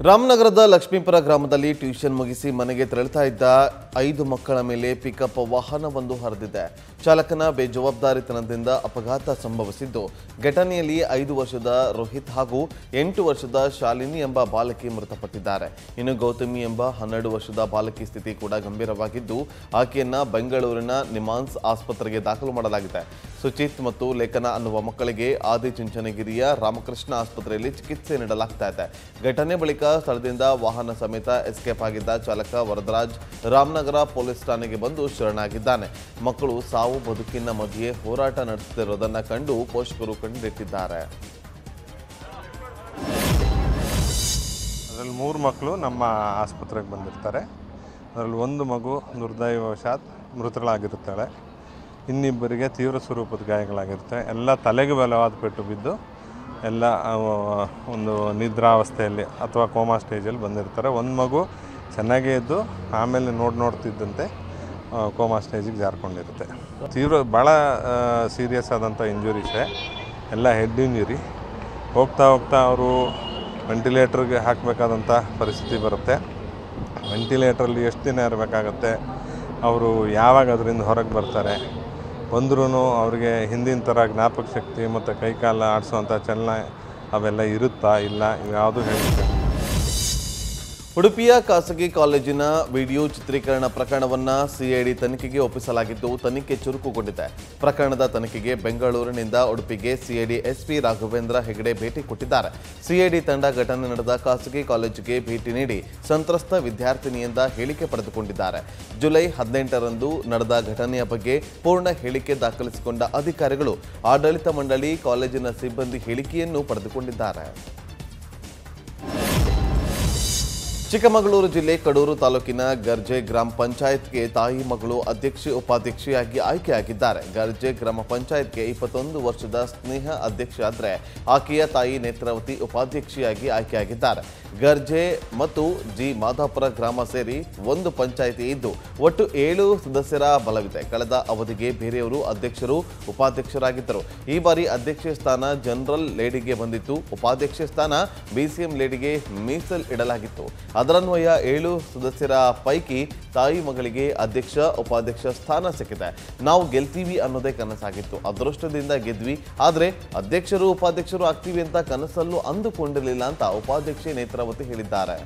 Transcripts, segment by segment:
ರಾಮನಗರದ ಲಕ್ಷ್ಮೀಪುರ ಗ್ರಾಮದಲ್ಲಿ ಟ್ಯೂಷನ್ ಮುಗಿಸಿ ಮನೆಗೆ ತೆರಳುತ್ತಾ ಇದ್ದ ಐದು ಮಕ್ಕಳ ಮೇಲೆ ಪಿಕಪ್ ವಾಹನವೊಂದು ಹರಿದಿದೆ ಚಾಲಕನ ಬೇಜವಾಬ್ದಾರಿತನದಿಂದ ಅಪಘಾತ ಸಂಭವಿಸಿದ್ದು ಘಟನೆಯಲ್ಲಿ ಐದು ವರ್ಷದ ರೋಹಿತ್ ಹಾಗೂ ಎಂಟು ವರ್ಷದ ಶಾಲಿನಿ ಎಂಬ ಬಾಲಕಿ ಮೃತಪಟ್ಟಿದ್ದಾರೆ ಇನ್ನು ಗೌತಮಿ ಎಂಬ ಹನ್ನೆರಡು ವರ್ಷದ ಬಾಲಕಿ ಸ್ಥಿತಿ ಕೂಡ ಗಂಭೀರವಾಗಿದ್ದು ಆಕೆಯನ್ನ ಬೆಂಗಳೂರಿನ ನಿಮಾನ್ಸ್ ಆಸ್ಪತ್ರೆಗೆ ದಾಖಲು ಮಾಡಲಾಗಿದೆ ಸುಚಿತ್ ಮತ್ತು ಲೇಖನ ಅನ್ನುವ ಮಕ್ಕಳಿಗೆ ಆದಿಚುಂಚನಗಿರಿಯ ರಾಮಕೃಷ್ಣ ಆಸ್ಪತ್ರೆಯಲ್ಲಿ ಚಿಕಿತ್ಸೆ ನೀಡಲಾಗ್ತಾ ಇದೆ ಘಟನೆ ಬಳಿಕ ಸ್ಥಳದಿಂದ ವಾಹನ ಸಮೇತ ಎಸ್ಕೇಪ್ ಆಗಿದ್ದ ಚಾಲಕ ವರದರಾಜ್ ರಾಮನಗರ ಪೊಲೀಸ್ ಠಾಣೆಗೆ ಬಂದು ಶರಣಾಗಿದ್ದಾನೆ ಮಕ್ಕಳು ಸಾವು ಬದುಕಿನ ಮಧ್ಯೆ ಹೋರಾಟ ನಡೆಸುತ್ತಿರುವುದನ್ನು ಕಂಡು ಪೋಷಕರು ಕಂಡಿಟ್ಟಿದ್ದಾರೆ ಅದರಲ್ಲಿ ಮೂರು ಮಕ್ಕಳು ನಮ್ಮ ಆಸ್ಪತ್ರೆಗೆ ಬಂದಿರ್ತಾರೆ ಅದರಲ್ಲಿ ಒಂದು ಮಗು ದುರ್ದೈವಶಾತ್ ಮೃತಳಾಗಿರುತ್ತಾಳೆ ಇನ್ನಿಬ್ಬರಿಗೆ ತೀವ್ರ ಸ್ವರೂಪದ ಗಾಯಗಳಾಗಿರುತ್ತೆ ಎಲ್ಲ ತಲೆಗೆ ಬಲವಾದ ಪೆಟ್ಟು ಬಿದ್ದು ಎಲ್ಲ ಅವು ಒಂದು ನಿದ್ರಾವಸ್ಥೆಯಲ್ಲಿ ಅಥವಾ ಕೋಮಾ ಸ್ಟೇಜಲ್ಲಿ ಬಂದಿರ್ತಾರೆ ಒಂದು ಮಗು ಚೆನ್ನಾಗೇ ಇದ್ದು ಆಮೇಲೆ ನೋಡಿ ನೋಡ್ತಿದ್ದಂತೆ ಆ, ಕೋಮಾ ಸ್ಟೇಜಿಗೆ ಜಾರ್ಕೊಂಡಿರುತ್ತೆ ತೀವ್ರ ಭಾಳ ಸೀರಿಯಸ್ ಆದಂಥ ಇಂಜುರೀಸೇ ಎಲ್ಲ ಹೆಡ್ ಇಂಜುರಿ ಹೋಗ್ತಾ ಹೋಗ್ತಾ ಅವರು ವೆಂಟಿಲೇಟ್ರಿಗೆ ಹಾಕಬೇಕಾದಂಥ ಪರಿಸ್ಥಿತಿ ಬರುತ್ತೆ ವೆಂಟಿಲೇಟ್ರಲ್ಲಿ ಎಷ್ಟು ದಿನ ಇರಬೇಕಾಗತ್ತೆ ಅವರು ಯಾವಾಗ ಅದರಿಂದ ಹೊರಗೆ ಬರ್ತಾರೆ ಬಂದ್ರೂ ಅವ್ರಿಗೆ ಹಿಂದಿನ ಥರ ಜ್ಞಾಪಕ ಶಕ್ತಿ ಮತ್ತು ಕೈಕಾಲ ಆಡಿಸುವಂಥ ಚಲನ ಅವೆಲ್ಲ ಇರುತ್ತಾ ಇಲ್ಲ ಇವ್ಯಾವುದೂ ಹೇಳಿಲ್ಲ ಉಡುಪಿಯ ಖಾಸಗಿ ಕಾಲೇಜಿನ ವಿಡಿಯೋ ಚಿತ್ರೀಕರಣ ಪ್ರಕರಣವನ್ನ ಸಿಐಡಿ ತನಿಖೆಗೆ ಒಪ್ಪಿಸಲಾಗಿದ್ದು ತನಿಖೆ ಚುರುಕುಗೊಂಡಿದೆ ಪ್ರಕರಣದ ತನಿಖೆಗೆ ಬೆಂಗಳೂರಿನಿಂದ ಉಡುಪಿಗೆ ಸಿಐಡಿ ಎಸ್ಪಿ ರಾಘವೇಂದ್ರ ಹೆಗಡೆ ಭೇಟಿ ಕೊಟ್ಟಿದ್ದಾರೆ ಸಿಐಡಿ ತಂಡ ಘಟನೆ ನಡೆದ ಖಾಸಗಿ ಕಾಲೇಜಿಗೆ ಭೇಟಿ ನೀಡಿ ಸಂತ್ರಸ್ತ ವಿದ್ಯಾರ್ಥಿನಿಯಿಂದ ಹೇಳಿಕೆ ಪಡೆದುಕೊಂಡಿದ್ದಾರೆ ಜುಲೈ ಹದಿನೆಂಟರಂದು ನಡೆದ ಘಟನೆಯ ಬಗ್ಗೆ ಪೂರ್ಣ ಹೇಳಿಕೆ ದಾಖಲಿಸಿಕೊಂಡ ಅಧಿಕಾರಿಗಳು ಆಡಳಿತ ಮಂಡಳಿ ಕಾಲೇಜಿನ ಸಿಬ್ಬಂದಿ ಹೇಳಿಕೆಯನ್ನು ಪಡೆದುಕೊಂಡಿದ್ದಾರೆ ಚಿಕ್ಕಮಗಳೂರು ಜಿಲ್ಲೆ ಕಡೂರು ತಾಲೂಕಿನ ಗರ್ಜೆ ಗ್ರಾಮ ಪಂಚಾಯತ್ಗೆ ತಾಯಿ ಮಗಳು ಅಧ್ಯಕ್ಷೆ ಉಪಾಧ್ಯಕ್ಷೆಯಾಗಿ ಆಯ್ಕೆಯಾಗಿದ್ದಾರೆ ಗರ್ಜೆ ಗ್ರಾಮ ಪಂಚಾಯತ್ಗೆ ಇಪ್ಪತ್ತೊಂದು ವರ್ಷದ ಸ್ನೇಹ ಅಧ್ಯಕ್ಷೆ ಆದರೆ ಆಕೆಯ ತಾಯಿ ನೇತ್ರಾವತಿ ಉಪಾಧ್ಯಕ್ಷೆಯಾಗಿ ಆಯ್ಕೆಯಾಗಿದ್ದಾರೆ ಗರ್ಜೆ ಮತ್ತು ಜಿ ಮಾಧಾಪುರ ಗ್ರಾಮ ಸೇರಿ ಒಂದು ಪಂಚಾಯಿತಿ ಇದ್ದು ಒಟ್ಟು ಏಳು ಸದಸ್ಯರ ಬಲವಿದೆ ಕಳೆದ ಅವಧಿಗೆ ಬೇರೆಯವರು ಅಧ್ಯಕ್ಷರು ಉಪಾಧ್ಯಕ್ಷರಾಗಿದ್ದರು ಈ ಬಾರಿ ಅಧ್ಯಕ್ಷೆ ಸ್ಥಾನ ಜನರಲ್ ಲೇಡಿಗೆ ಬಂದಿತ್ತು ಉಪಾಧ್ಯಕ್ಷೆ ಸ್ಥಾನ ಬಿಸಿಎಂ ಲೇಡಿಗೆ ಮೀಸಲ್ ಇಡಲಾಗಿತ್ತು ಅದರನ್ವಯ ಏಳು ಸದಸ್ಯರ ಪೈಕಿ ತಾಯಿ ಮಗಳಿಗೆ ಅಧ್ಯಕ್ಷ ಉಪಾಧ್ಯಕ್ಷ ಸ್ಥಾನ ಸಿಕ್ಕಿದೆ ನಾವು ಗೆಲ್ತೀವಿ ಅನ್ನೋದೇ ಕನಸಾಗಿತ್ತು ಅದೃಷ್ಟದಿಂದ ಗೆದ್ವಿ ಆದರೆ ಅಧ್ಯಕ್ಷರು ಉಪಾಧ್ಯಕ್ಷರು ಆಗ್ತೀವಿ ಅಂತ ಕನಸಲ್ಲೂ ಅಂದುಕೊಂಡಿರಲಿಲ್ಲ ಅಂತ ಉಪಾಧ್ಯಕ್ಷೆ ನೇತ್ರಾವತಿ ಹೇಳಿದ್ದಾರೆ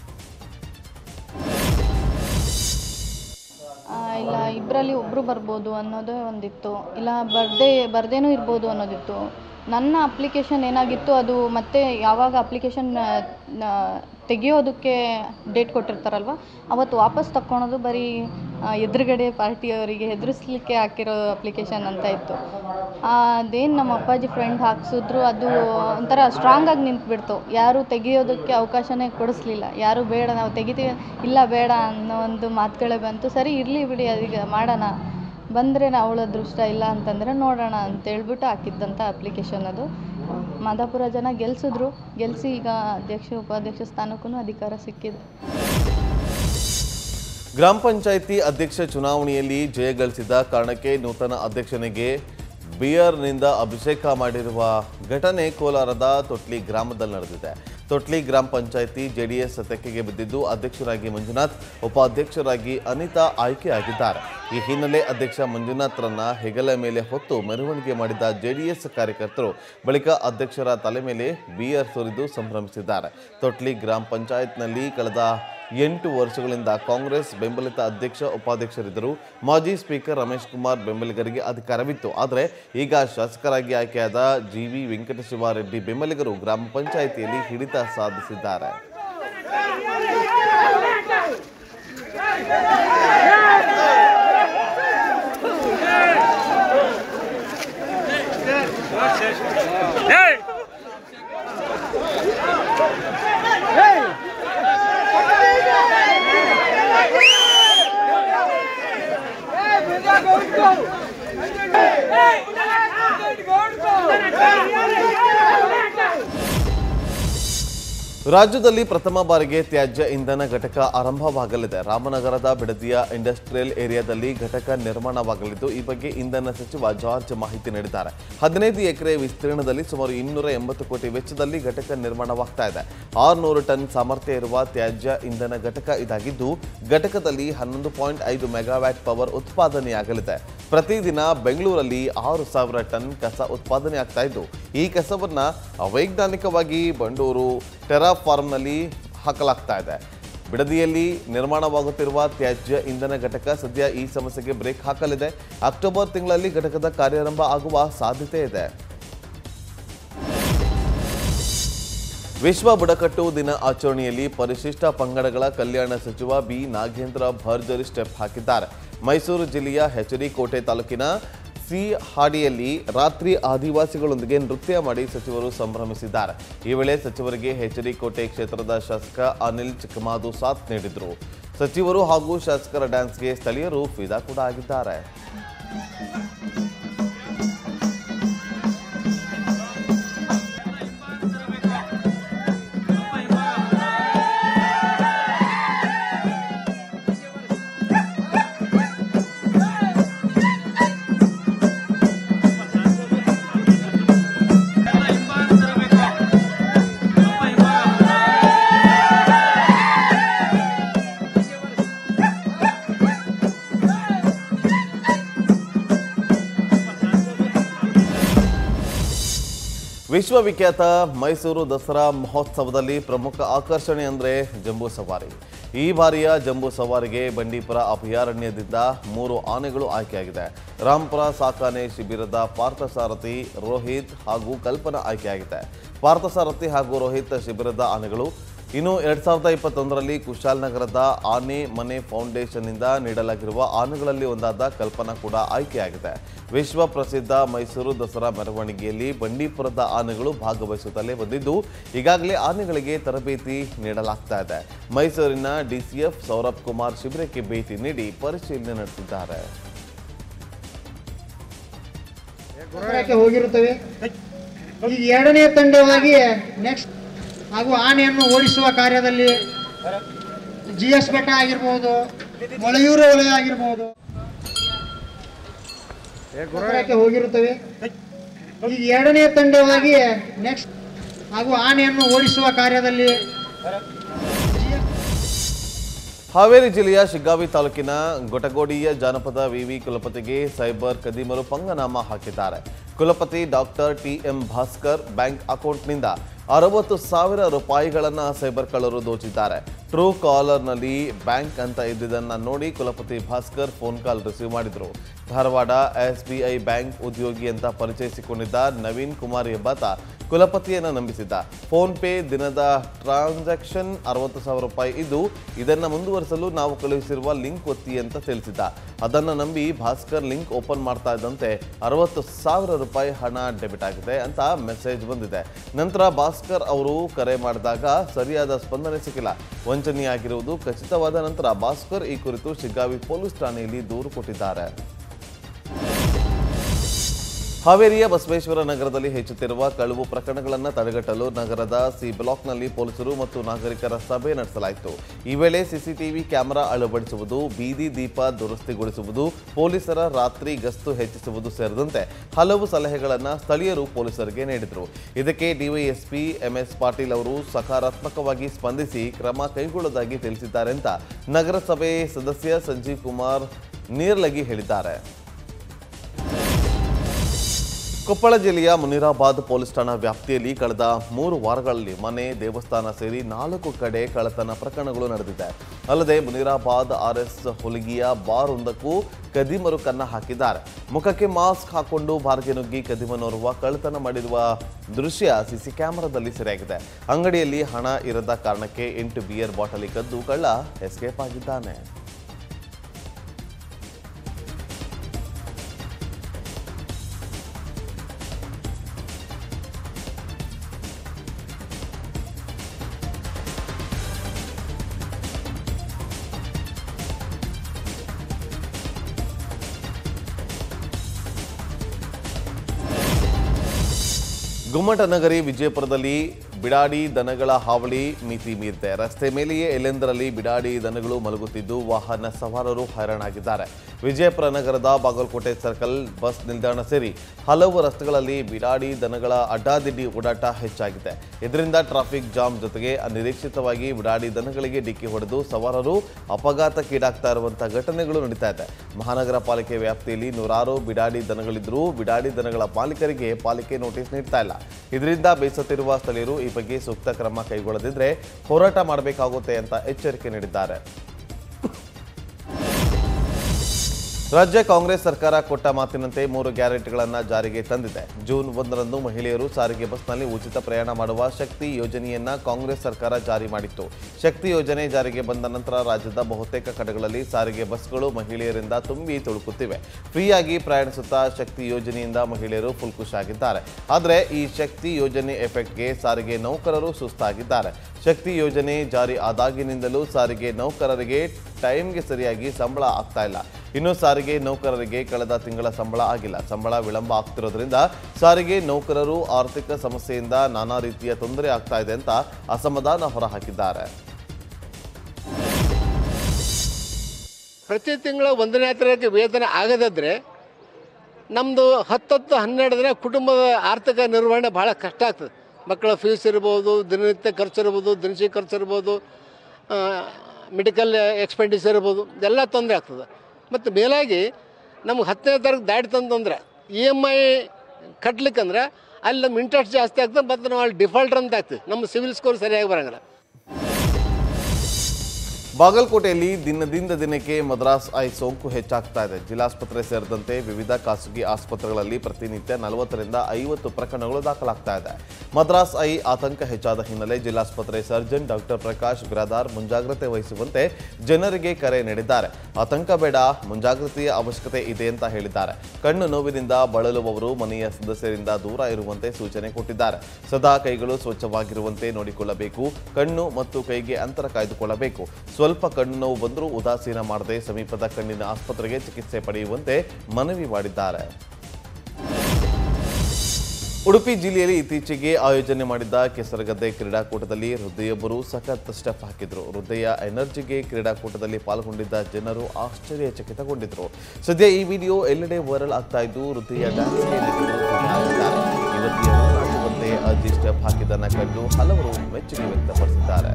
ಆ, ಇಲ್ಲ ಇಬ್ಬರಲ್ಲಿ ಒಬ್ಬರು ಬರ್ಬೋದು ಅನ್ನೋದೇ ಒಂದಿತ್ತು ಇಲ್ಲ ಬರ್ದೇ ಬರ್ದೇನೂ ಇರ್ಬೋದು ಅನ್ನೋದಿತ್ತು ನನ್ನ ಅಪ್ಲಿಕೇಶನ್ ಏನಾಗಿತ್ತು ಅದು ಮತ್ತೆ ಯಾವಾಗ ಅಪ್ಲಿಕೇಶನ್ ತೆಗೆಯೋದಕ್ಕೆ ಡೇಟ್ ಕೊಟ್ಟಿರ್ತಾರಲ್ವ ಅವತ್ತು ವಾಪಸ್ ತಕ್ಕೊಳೋದು ಬರೀ ಆ, ಎದುರುಗಡೆ ಪಾರ್ಟಿಯವರಿಗೆ ಹೆದರಿಸ್ಲಿಕ್ಕೆ ಹಾಕಿರೋ ಅಪ್ಲಿಕೇಶನ್ ಅಂತ ಇತ್ತು ಅದೇನು ನಮ್ಮ ಅಪ್ಪಾಜಿ ಫ್ರೆಂಡ್ ಹಾಕ್ಸಿದ್ರು ಅದು ಒಂಥರ ಸ್ಟ್ರಾಂಗಾಗಿ ನಿಂತ್ಬಿಡ್ತು ಯಾರು ತೆಗೆಯೋದಕ್ಕೆ ಅವಕಾಶನೇ ಕೊಡಿಸ್ಲಿಲ್ಲ ಯಾರು ಬೇಡ ನಾವು ತೆಗಿತೀವಿ ಇಲ್ಲ ಬೇಡ ಅನ್ನೋ ಒಂದು ಮಾತುಗಳೇ ಬಂತು ಸರಿ ಇರಲಿ ಬಿಡಿ ಅದೀಗ ಮಾಡೋಣ ಬಂದರೆ ಅವಳ ಅದೃಷ್ಟ ಇಲ್ಲ ಅಂತಂದರೆ ನೋಡೋಣ ಅಂತೇಳ್ಬಿಟ್ಟು ಹಾಕಿದ್ದಂಥ ಅಪ್ಲಿಕೇಶನ್ ಅದು ಮಾದಾಪುರ ಜನ ಗೆಲ್ಸಿದ್ರು ಗೆಲ್ಲಿಸಿ ಈಗ ಅಧ್ಯಕ್ಷ ಉಪಾಧ್ಯಕ್ಷ ಸ್ಥಾನಕ್ಕೂ ಅಧಿಕಾರ ಸಿಕ್ಕಿದೆ ಗ್ರಾಮ ಪಂಚಾಯಿತಿ ಅಧ್ಯಕ್ಷ ಚುನಾವಣೆಯಲ್ಲಿ ಜಯಗಳಿಸಿದ ಕಾರಣಕ್ಕೆ ನೂತನ ಅಧ್ಯಕ್ಷನಿಗೆ ಬಿಯರ್ನಿಂದ ಅಭಿಷೇಕ ಮಾಡಿರುವ ಘಟನೆ ಕೋಲಾರದ ತೊಟ್ಲಿ ಗ್ರಾಮದಲ್ಲಿ ನಡೆದಿದೆ ತೊಟ್ಲಿ ಗ್ರಾಮ ಪಂಚಾಯಿತಿ ಜೆಡಿಎಸ್ ತೆಕ್ಕೆಗೆ ಬಿದ್ದಿದ್ದು ಅಧ್ಯಕ್ಷರಾಗಿ ಮಂಜುನಾಥ್ ಉಪಾಧ್ಯಕ್ಷರಾಗಿ ಅನಿತಾ ಆಯ್ಕೆಯಾಗಿದ್ದಾರೆ ಈ ಹಿನ್ನೆಲೆ ಅಧ್ಯಕ್ಷ ಮಂಜುನಾಥ್ರನ್ನ ಹೆಗಲ ಮೇಲೆ ಹೊತ್ತು ಮೆರವಣಿಗೆ ಮಾಡಿದ ಜೆಡಿಎಸ್ ಕಾರ್ಯಕರ್ತರು ಬಳಿಕ ಅಧ್ಯಕ್ಷರ ತಲೆ ಮೇಲೆ ಬಿಯರ್ ಸುರಿದು ಸಂಭ್ರಮಿಸಿದ್ದಾರೆ ತೊಟ್ಲಿ ಗ್ರಾಮ ಪಂಚಾಯತ್ನಲ್ಲಿ ಕಳೆದ ಎಂಟು ವರ್ಷಗಳಿಂದ ಕಾಂಗ್ರೆಸ್ ಬೆಂಬಲಿತ ಅಧ್ಯಕ್ಷ ಉಪಾಧ್ಯಕ್ಷರಿದ್ದರು ಮಾಜಿ ಸ್ಪೀಕರ್ ರಮೇಶ್ ಕುಮಾರ್ ಬೆಂಬಲಿಗರಿಗೆ ಅಧಿಕಾರವಿತ್ತು ಆದರೆ ಈಗ ಶಾಸಕರಾಗಿ ಆಯ್ಕೆಯಾದ ಜಿ ವಿ ವೆಂಕಟಶಿವಾರೆಡ್ಡಿ ಬೆಂಬಲಿಗರು ಗ್ರಾಮ ಪಂಚಾಯಿತಿಯಲ್ಲಿ ಹಿಡಿತ ಸಾಧಿಸಿದ್ದಾರೆ ರಾಜ್ಯದಲ್ಲಿ ಪ್ರಥಮ ಬಾರಿಗೆ ತ್ಯಾಜ್ಯ ಇಂಧನ ಘಟಕ ಆರಂಭವಾಗಲಿದೆ ರಾಮನಗರದ ಬಿಡದಿಯ ಇಂಡಸ್ಟ್ರಿಯಲ್ ಏರಿಯಾದಲ್ಲಿ ಘಟಕ ನಿರ್ಮಾಣವಾಗಲಿದ್ದು ಈ ಬಗ್ಗೆ ಇಂಧನ ಸಚಿವ ಜಾರ್ಜ್ ಮಾಹಿತಿ ನೀಡಿದ್ದಾರೆ ಹದಿನೈದು ಎಕರೆ ವಿಸ್ತೀರ್ಣದಲ್ಲಿ ಸುಮಾರು ಇನ್ನೂರ ಎಂಬತ್ತು ಕೋಟಿ ವೆಚ್ಚದಲ್ಲಿ ಘಟಕ ನಿರ್ಮಾಣವಾಗ್ತಾ ಇದೆ ಆರುನೂರು ಟನ್ ಸಾಮರ್ಥ್ಯ ಇರುವ ತ್ಯಾಜ್ಯ ಇಂಧನ ಘಟಕ ಇದಾಗಿದ್ದು ಘಟಕದಲ್ಲಿ ಹನ್ನೊಂದು ಪಾಯಿಂಟ್ ಐದು ಮೆಗಾವ್ಯಾಟ್ ಪವರ್ ಉತ್ಪಾದನೆಯಾಗಲಿದೆ ಪ್ರತಿದಿನ ಬೆಂಗಳೂರಲ್ಲಿ ಆರು ಸಾವಿರ ಟನ್ ಕಸ ಉತ್ಪಾದನೆ ಆಗ್ತಾ ಇದ್ದು ಈ ಕಸವನ್ನ ಅವೈಜ್ಞಾನಿಕವಾಗಿ ಬಂಡೂರು ಟೆರಾಫಾರ್ಮ್ನಲ್ಲಿ ಹಾಕಲಾಗ್ತಾ ಇದೆ ಬಿಡದಿಯಲ್ಲಿ ನಿರ್ಮಾಣವಾಗುತ್ತಿರುವ ತ್ಯಾಜ್ಯ ಇಂಧನ ಘಟಕ ಸದ್ಯ ಈ ಸಮಸ್ಯೆಗೆ ಬ್ರೇಕ್ ಹಾಕಲಿದೆ ಅಕ್ಟೋಬರ್ ತಿಂಗಳಲ್ಲಿ ಘಟಕದ ಕಾರ್ಯಾರಂಭ ಆಗುವ ಸಾಧ್ಯತೆ ಇದೆ ವಿಶ್ವ ಬುಡಕಟ್ಟು ದಿನ ಆಚರಣೆಯಲ್ಲಿ ಪರಿಶಿಷ್ಟ ಪಂಗಡಗಳ ಕಲ್ಯಾಣ ಸಚಿವ ಬಿ ನಾಗೇಂದ್ರ ಭರ್ಜರಿ ಸ್ಟೆಪ್ ಹಾಕಿದ್ದಾರೆ ಮೈಸೂರು ಜಿಲ್ಲೆಯ ಹೆಚರಿಕೋಟೆ ತಾಲೂಕಿನ ಸಿ ಹಾಡಿಯಲ್ಲಿ ರಾತ್ರಿ ಆದಿವಾಸಿಗಳೊಂದಿಗೆ ನೃತ್ಯ ಮಾಡಿ ಸಚಿವರು ಸಂಭ್ರಮಿಸಿದ್ದಾರೆ ಈ ವೇಳೆ ಸಚಿವರಿಗೆ ಹೆಚರಿಕೋಟೆ ಕ್ಷೇತ್ರದ ಶಾಸಕ ಅನಿಲ್ ಚಿಕ್ಕಮಾದು ಸಾಥ್ ನೀಡಿದರು ಸಚಿವರು ಹಾಗೂ ಶಾಸಕರ ಡ್ಯಾನ್ಸ್ಗೆ ಸ್ಥಳೀಯರು ಫಿದಾ ಕೂಡ ಆಗಿದ್ದಾರೆ ವಿಶ್ವವಿಖ್ಯಾತ ಮೈಸೂರು ದಸರಾ ಮಹೋತ್ಸವದಲ್ಲಿ ಪ್ರಮುಖ ಆಕರ್ಷಣೆ ಅಂದರೆ ಜಂಬೂ ಸವಾರಿ ಈ ಬಾರಿಯ ಜಂಬೂ ಸವಾರಿಗೆ ಬಂಡೀಪುರ ಅಭಯಾರಣ್ಯದಿಂದ ಮೂರು ಆನೆಗಳು ಆಯ್ಕೆಯಾಗಿದೆ ರಾಂಪುರ ಸಾಕಾನೆ ಶಿಬಿರದ ಪಾರ್ಥಸಾರಥಿ ರೋಹಿತ್ ಹಾಗೂ ಕಲ್ಪನಾ ಆಯ್ಕೆಯಾಗಿದೆ ಪಾರ್ಥಸಾರಥಿ ಹಾಗೂ ರೋಹಿತ್ ಶಿಬಿರದ ಆನೆಗಳು ಇನ್ನು ಎರಡ್ ಸಾವಿರದ ಇಪ್ಪತ್ತೊಂದರಲ್ಲಿ ಕುಶಾಲನಗರದ ಆನೆ ಮನೆ ಫೌಂಡೇಶನ್ನಿಂದ ನೀಡಲಾಗಿರುವ ಆನೆಗಳಲ್ಲಿ ಒಂದಾದ ಕಲ್ಪನಾ ಕೂಡ ಆಯ್ಕೆಯಾಗಿದೆ ವಿಶ್ವ ಪ್ರಸಿದ್ಧ ಮೈಸೂರು ದಸರಾ ಮೆರವಣಿಗೆಯಲ್ಲಿ ಬಂಡೀಪುರದ ಆನೆಗಳು ಭಾಗವಹಿಸುತ್ತಲೇ ಬಂದಿದ್ದು ಈಗಾಗಲೇ ಆನೆಗಳಿಗೆ ತರಬೇತಿ ನೀಡಲಾಗ್ತಾ ಇದೆ ಮೈಸೂರಿನ ಡಿಸಿಎಫ್ ಸೌರಭ್ ಕುಮಾರ್ ಶಿಬಿರಕ್ಕೆ ಭೇಟಿ ನೀಡಿ ಪರಿಶೀಲನೆ ನಡೆಸಿದ್ದಾರೆ ದಸರಾಕ್ಕೆ ಹೋಗಿರುತ್ತವೆ ಈಗ ಎರಡನೇ ತಂಡವಾಗಿ ನೆಕ್ಸ್ಟ್ ಹಾಗೂ ಆನೆಯನ್ನು ಓಡಿಸುವ ಕಾರ್ಯದಲ್ಲಿ ಜಿ ಎಸ್ ಬೆಟ್ಟ ಆಗಿರ್ಬೋದು ಮೊಳೆಯೂರು ವಲಯ ಆಗಿರ್ಬೋದು ದಸರಾಕ್ಕೆ ಹೋಗಿರುತ್ತವೆ ಈಗ ಎರಡನೇ ತಂಡವಾಗಿ ನೆಕ್ಸ್ಟ್ ಹಾಗೂ ಆನೆಯನ್ನು ಓಡಿಸುವ ಕಾರ್ಯದಲ್ಲಿ ಹಾವೇರಿ ಜಿಲ್ಲೆಯ ಶಿಗ್ಗಾವಿ ತಾಲೂಕಿನ ಗೊಟಗೋಡಿಯ ಜಾನಪದ ವಿವಿ ಕುಲಪತಿಗೆ ಸೈಬರ್ ಕದಿಮರು ಪಂಗನಾಮ ಹಾಕಿದ್ದಾರೆ ಕುಲಪತಿ doctor T M Bhaskar bank ಅಕೌಂಟ್ನಿಂದ ಅರವತ್ತು ಸಾವಿರ ರೂಪಾಯಿಗಳನ್ನು ಸೈಬರ್ ಕಳ್ಳರು ದೋಚಿದ್ದಾರೆ ಟ್ರೂ ಕಾಲರ್ನಲ್ಲಿ ಬ್ಯಾಂಕ್ ಅಂತ ಇದ್ದಿದ್ದನ್ನು ನೋಡಿ ಕುಲಪತಿ ಭಾಸ್ಕರ್ ಫೋನ್ ಕಾಲ್ ರಿಸೀವ್ ಮಾಡಿದರು Dharwad S B I bank ಉದ್ಯೋಗಿ ಅಂತ ಪರಿಚಯಿಸಿಕೊಂಡಿದ್ದ ನವೀನ್ ಕುಮಾರ್ ಎಂಬಾತ ಕುಲಪತಿಯನ್ನು ನಂಬಿಸಿದ್ದ ಫೋನ್ ಪೇ ದಿನದ ಟ್ರಾನ್ಸಾಕ್ಷನ್ ಅರವತ್ತು ಸಾವಿರ ರೂಪಾಯಿ ಇದ್ದು ಇದನ್ನು ಮುಂದುವರಿಸಲು ನಾವು ಕಳುಹಿಸಿರುವ ಲಿಂಕ್ ಒತ್ತಿ ಅಂತ ತಿಳಿಸಿದ್ದ ಅದನ್ನು ನಂಬಿ ಭಾಸ್ಕರ್ ಲಿಂಕ್ ಓಪನ್ ಮಾಡ್ತಾ ಇದ್ದಂತೆ ಅರವತ್ತು ಸಾವಿರ ರೂಪಾಯಿ ಹಣ ಡೆಬಿಟ್ ಆಗಿದೆ ಅಂತ ಮೆಸೇಜ್ ಬಂದಿದೆ ನಂತರ ಭಾಸ್ಕರ್ ಅವರು ಕರೆ ಮಾಡಿದಾಗ ಸರಿಯಾದ ಸ್ಪಂದನೆ ಸಿಕ್ಕಿಲ್ಲ ವಂಚನೆಯಾಗಿರುವುದು ಖಚಿತವಾದ ನಂತರ ಭಾಸ್ಕರ್ ಈ ಕುರಿತು ಶಿಗ್ಗಾವಿ ಪೊಲೀಸ್ ಠಾಣೆಯಲ್ಲಿ ದೂರು ಕೊಟ್ಟಿದ್ದಾರೆ ಹಾವೇರಿಯ ಬಸವೇಶ್ವರ ನಗರದಲ್ಲಿ ಹೆಚ್ಚುತ್ತಿರುವ ಕಳುವು ಪ್ರಕರಣಗಳನ್ನು ತಡೆಗಟ್ಟಲು ನಗರದ ಸಿ ಬ್ಲಾಕ್ನಲ್ಲಿ ಪೊಲೀಸರು ಮತ್ತು ನಾಗರಿಕರ ಸಭೆ ನಡೆಸಲಾಯಿತು ಈ ವೇಳೆ ಸಿಸಿಟಿವಿ ಕ್ಯಾಮೆರಾ ಅಳವಡಿಸುವುದು ಬೀದಿ ದೀಪ ದುರಸ್ತಿಗೊಳಿಸುವುದು ಪೊಲೀಸರ ರಾತ್ರಿ ಗಸ್ತು ಹೆಚ್ಚಿಸುವುದು ಸೇರಿದಂತೆ ಹಲವು ಸಲಹೆಗಳನ್ನು ಸ್ಥಳೀಯರು ಪೊಲೀಸರಿಗೆ ನೀಡಿದರು ಇದಕ್ಕೆ ಡಿವೈಎಸ್ಪಿ ಎಂಎಸ್ ಪಾಟೀಲ್ ಅವರು ಸಕಾರಾತ್ಮಕವಾಗಿ ಸ್ಪಂದಿಸಿ ಕ್ರಮ ಕೈಗೊಳ್ಳುವುದಾಗಿ ತಿಳಿಸಿದ್ದಾರೆ ಅಂತ ನಗರಸಭೆ ಸದಸ್ಯ ಸಂಜೀವ್ ಕುಮಾರ್ ನೀರ್ಲಗಿ ಹೇಳಿದ್ದಾರೆ ಕೊಪ್ಪಳ ಜಿಲ್ಲೆಯ ಮುನಿರಾಬಾದ್ ಪೊಲೀಸ್ ಠಾಣಾ ವ್ಯಾಪ್ತಿಯಲ್ಲಿ ಕಳೆದ ಮೂರು ವಾರಗಳಲ್ಲಿ ಮನೆ ದೇವಸ್ಥಾನ ಸೇರಿ ನಾಲ್ಕು ಕಡೆ ಕಳ್ಳತನ ಪ್ರಕರಣಗಳು ನಡೆದಿದೆ ಅಲ್ಲದೆ ಮುನಿರಾಬಾದ್ ಆರ್ಎಸ್ ಹುಲಿಗಿಯ ಬಾರ್ ಒಂದಕ್ಕೂ ಕದಿಮರು ಕನ್ನ ಹಾಕಿದ್ದಾರೆ ಮುಖಕ್ಕೆ ಮಾಸ್ಕ್ ಹಾಕೊಂಡು ಬಾರ್ಗೆ ನುಗ್ಗಿ ಕದಿಮನೋರ್ವ ಕಳ್ಳತನ ಮಾಡಿರುವ ದೃಶ್ಯ ಸಿಸಿ ಕ್ಯಾಮೆರಾದಲ್ಲಿ ಸೆರೆಯಾಗಿದೆ ಅಂಗಡಿಯಲ್ಲಿ ಹಣ ಇರದ ಕಾರಣಕ್ಕೆ ಎಂಟು ಬಿಯರ್ ಬಾಟಲಿ ಕದ್ದು ಕಳ್ಳ ಎಸ್ಕೇಪ್ ಆಗಿದ್ದಾನೆ ಗುಮ್ಮಟ ನಗರಿ ವಿಜಯಪುರದಲ್ಲಿ ಬಿಡಾಡಿ ದನಗಳ ಹಾವಳಿ ಮಿತಿ ಮೀರಿದೆ ರಸ್ತೆ ಮೇಲೆಯೇ ಎಲ್ಲೆಂದರಲ್ಲಿ ಬಿಡಾಡಿ ದನಗಳು ಮಲಗುತ್ತಿದ್ದು ವಾಹನ ಸವಾರರು ಹೈರಾಣಾಗಿದ್ದಾರೆ ವಿಜಯಪುರ ನಗರದ ಬಾಗಲಕೋಟೆ ಸರ್ಕಲ್ ಬಸ್ ನಿಲ್ದಾಣ ಸೇರಿ ಹಲವು ರಸ್ತೆಗಳಲ್ಲಿ ಬಿಡಾಡಿ ದನಗಳ ಅಡ್ಡಾದಿಡ್ಡಿ ಓಡಾಟ ಹೆಚ್ಚಾಗಿದೆ ಇದರಿಂದ ಟ್ರಾಫಿಕ್ ಜಾಮ್ ಜೊತೆಗೆ ಅನಿರೀಕ್ಷಿತವಾಗಿ ಬಿಡಾಡಿ ದನಗಳಿಗೆ ಡಿಕ್ಕಿ ಹೊಡೆದು ಸವಾರರು ಅಪಘಾತಕ್ಕೀಡಾಗ್ತಾ ಇರುವಂತಹ ಘಟನೆಗಳು ನಡೀತಾ ಇದೆ ಮಹಾನಗರ ಪಾಲಿಕೆ ವ್ಯಾಪ್ತಿಯಲ್ಲಿ ನೂರಾರು ಬಿಡಾಡಿ ದನಗಳಿದ್ರೂ ಬಿಡಾಡಿ ದನಗಳ ಮಾಲೀಕರಿಗೆ ಪಾಲಿಕೆ ನೋಟಿಸ್ ನೀಡ್ತಾ ಇಲ್ಲ ಇದರಿಂದ ಬೇಸತ್ತಿರುವ ಸ್ಥಳೀಯರು ಈ ಬಗ್ಗೆ ಸೂಕ್ತ ಕ್ರಮ ಕೈಗೊಳ್ಳದಿದ್ರೆ ಹೋರಾಟ ಮಾಡಬೇಕಾಗುತ್ತೆ ಅಂತ ಎಚ್ಚರಿಕೆ ನೀಡಿದ್ದಾರೆ ರಾಜ್ಯ ಕಾಂಗ್ರೆಸ್ ಸರ್ಕಾರ ಕೊಟ್ಟ ಮಾತಿನಂತೆ ಮೂರು ಗ್ಯಾರಂಟಿಗಳನ್ನು ಜಾರಿಗೆ ತಂದಿದೆ ಜೂನ್ ಒಂದರಂದು ಮಹಿಳೆಯರು ಸಾರಿಗೆ ಬಸ್ನಲ್ಲಿ ಉಚಿತ ಪ್ರಯಾಣ ಮಾಡುವ ಶಕ್ತಿ ಯೋಜನೆಯನ್ನ ಕಾಂಗ್ರೆಸ್ ಸರ್ಕಾರ ಜಾರಿ ಮಾಡಿತ್ತು ಶಕ್ತಿ ಯೋಜನೆ ಜಾರಿಗೆ ಬಂದ ನಂತರ ರಾಜ್ಯದ ಬಹುತೇಕ ಕಡೆಗಳಲ್ಲಿ ಸಾರಿಗೆ ಬಸ್ಗಳು ಮಹಿಳೆಯರಿಂದ ತುಂಬಿ ತುಳುಕುತ್ತಿವೆ ಫ್ರೀಯಾಗಿ ಪ್ರಯಾಣಿಸುತ್ತಾ ಶಕ್ತಿ ಯೋಜನೆಯಿಂದ ಮಹಿಳೆಯರು ಫುಲ್ ಖುಷಿಯಾಗಿದ್ದಾರೆ ಆದರೆ ಈ ಶಕ್ತಿ ಯೋಜನೆ ಎಫೆಕ್ಟ್ಗೆ ಸಾರಿಗೆ ನೌಕರರು ಸುಸ್ತಾಗಿದ್ದಾರೆ ಶಕ್ತಿ ಯೋಜನೆ ಜಾರಿ ಆದಾಗಿನಿಂದಲೂ ಸಾರಿಗೆ ನೌಕರರಿಗೆ ಟೈಮ್ಗೆ ಸರಿಯಾಗಿ ಸಂಬಳ ಆಗ್ತಾ ಇಲ್ಲ ಇನ್ನು ಸಾರಿಗೆ ನೌಕರರಿಗೆ ಕಳೆದ ತಿಂಗಳ ಸಂಬಳ ಆಗಿಲ್ಲ ಸಂಬಳ ವಿಳಂಬ ಆಗ್ತಿರೋದ್ರಿಂದ ಸಾರಿಗೆ ನೌಕರರು ಆರ್ಥಿಕ ಸಮಸ್ಯೆಯಿಂದ ನಾನಾ ರೀತಿಯ ತೊಂದರೆ ಆಗ್ತಾ ಇದೆ ಅಂತ ಅಸಮಾಧಾನ ಹೊರಹಾಕಿದ್ದಾರೆ ಪ್ರತಿ ತಿಂಗಳ ಒಂದನೇ ತಾರೀಕು ವೇತನ ಆಗದಿದ್ದರೆ ನಮ್ಮದು ಹತ್ತತ್ತು ಹನ್ನೆರಡು ದಿನ ಕುಟುಂಬದ ಆರ್ಥಿಕ ನಿರ್ವಹಣೆ ಭಾಳ ಕಷ್ಟ ಆಗ್ತದೆ ಮಕ್ಕಳ ಫೀಸ್ ಇರ್ಬೋದು ದಿನನಿತ್ಯ ಖರ್ಚು ಇರ್ಬೋದು ದಿನಸಿ ಖರ್ಚು ಇರ್ಬೋದು ಮೆಡಿಕಲ್ ಎಕ್ಸ್ಪೆಂಡಿಚರ್ ಇರ್ಬೋದು ಎಲ್ಲ ತೊಂದರೆ ಆಗ್ತದೆ ಮತ್ತು ಮೇಲಾಗಿ ನಮ್ಗೆ ಹತ್ತನೇ ತಾರೀಕು ದಾಟಿತಂತಂದ್ರೆ ಇ ಎಮ್ ಐ ಕಟ್ಲಿಕ್ಕಂದ್ರೆ ಅಲ್ಲಿ ನಮ್ಮ ಇಂಟ್ರೆಸ್ಟ್ ಜಾಸ್ತಿ ಆಗ್ತದೆ ಮತ್ತು ನಾವು ಅಲ್ಲಿ ಡಿಫಾಲ್ಟರ್ ಅಂತ ಆಗ್ತದೆ ನಮ್ಮ ಸಿವಿಲ್ ಸ್ಕೋರ್ ಸರಿಯಾಗಿ ಬರೋಂಗಿಲ್ಲ ಬಾಗಲಕೋಟೆಯಲ್ಲಿ ದಿನದಿಂದ ದಿನಕ್ಕೆ ಮದ್ರಾಸ್ ಐ ಸೋಂಕು ಹೆಚ್ಚಾಗ್ತಾ ಇದೆ ಜಿಲ್ಲಾಸ್ಪತ್ರೆ ಸೇರಿದಂತೆ ವಿವಿಧ ಖಾಸಗಿ ಆಸ್ಪತ್ರೆಗಳಲ್ಲಿ ಪ್ರತಿನಿತ್ಯ ನಲವತ್ತರಿಂದ ಐವತ್ತು ಪ್ರಕರಣಗಳು ದಾಖಲಾಗ್ತಾ ಇದೆ ಮದ್ರಾಸ್ ಐ ಆತಂಕ ಹೆಚ್ಚಾದ ಹಿನ್ನೆಲೆ ಜಿಲ್ಲಾಸ್ಪತ್ರೆ ಸರ್ಜನ್ ಡಾಕ್ಟರ್ ಪ್ರಕಾಶ್ ಬಿರಾದಾರ್ ಮುಂಜಾಗ್ರತೆ ವಹಿಸುವಂತೆ ಜನರಿಗೆ ಕರೆ ನೀಡಿದ್ದಾರೆ ಆತಂಕ ಬೇಡ ಮುಂಜಾಗ್ರತೆಯ ಅವಶ್ಯಕತೆ ಇದೆ ಅಂತ ಹೇಳಿದ್ದಾರೆ ಕಣ್ಣು ನೋವಿನಿಂದ ಬಳಲುವವರು ಮನೆಯ ಸದಸ್ಯರಿಂದ ದೂರ ಇರುವಂತೆ ಸೂಚನೆ ಕೊಟ್ಟಿದ್ದಾರೆ ಸದಾ ಕೈಗಳು ಸ್ವಚ್ಛವಾಗಿರುವಂತೆ ನೋಡಿಕೊಳ್ಳಬೇಕು ಕಣ್ಣು ಮತ್ತು ಕೈಗೆ ಅಂತರ ಕಾಯ್ದುಕೊಳ್ಳಬೇಕು ಸ್ವಲ್ಪ ಕಣ್ಣು ನೋವು ಬಂದರೂ ಉದಾಸೀನ ಮಾಡದೆ ಸಮೀಪದ ಕಣ್ಣಿನ ಆಸ್ಪತ್ರೆಗೆ ಚಿಕಿತ್ಸೆ ಪಡೆಯುವಂತೆ ಮನವಿ ಮಾಡಿದ್ದಾರೆ ಉಡುಪಿ ಜಿಲ್ಲೆಯಲ್ಲಿ ಇತ್ತೀಚೆಗೆ ಆಯೋಜನೆ ಮಾಡಿದ್ದ ಕೆಸರಗದ್ದೆ ಕ್ರೀಡಾಕೂಟದಲ್ಲಿ ಹೃದಯೊಬ್ಬರು ಸಖತ್ ಸ್ಟೆಪ್ ಹಾಕಿದ್ರು ಹೃದಯ ಎನರ್ಜಿಗೆ ಕ್ರೀಡಾಕೂಟದಲ್ಲಿ ಪಾಲ್ಗೊಂಡಿದ್ದ ಜನರು ಆಶ್ಚರ್ಯಚಕಿತಗೊಂಡಿದ್ರು ಸದ್ಯ ಈ ವಿಡಿಯೋ ಎಲ್ಲೆಡೆ ವೈರಲ್ ಆಗ್ತಾ ಇದ್ದು ಹೃದಯ ಡ್ಯಾನ್ಸ್ನಲ್ಲಿ ಜನರು ಆಗಿದ್ದಾರೆ ಯುವತಿಯರು ನಾಚುವಂತೆ ಅಜ್ಜಿ ಸ್ಟೆಪ್ ಹಾಕಿದ್ದನ್ನ ಕಂಡು ಹಲವರು ಮೆಚ್ಚುಗೆ ವ್ಯಕ್ತಪಡಿಸಿದ್ದಾರೆ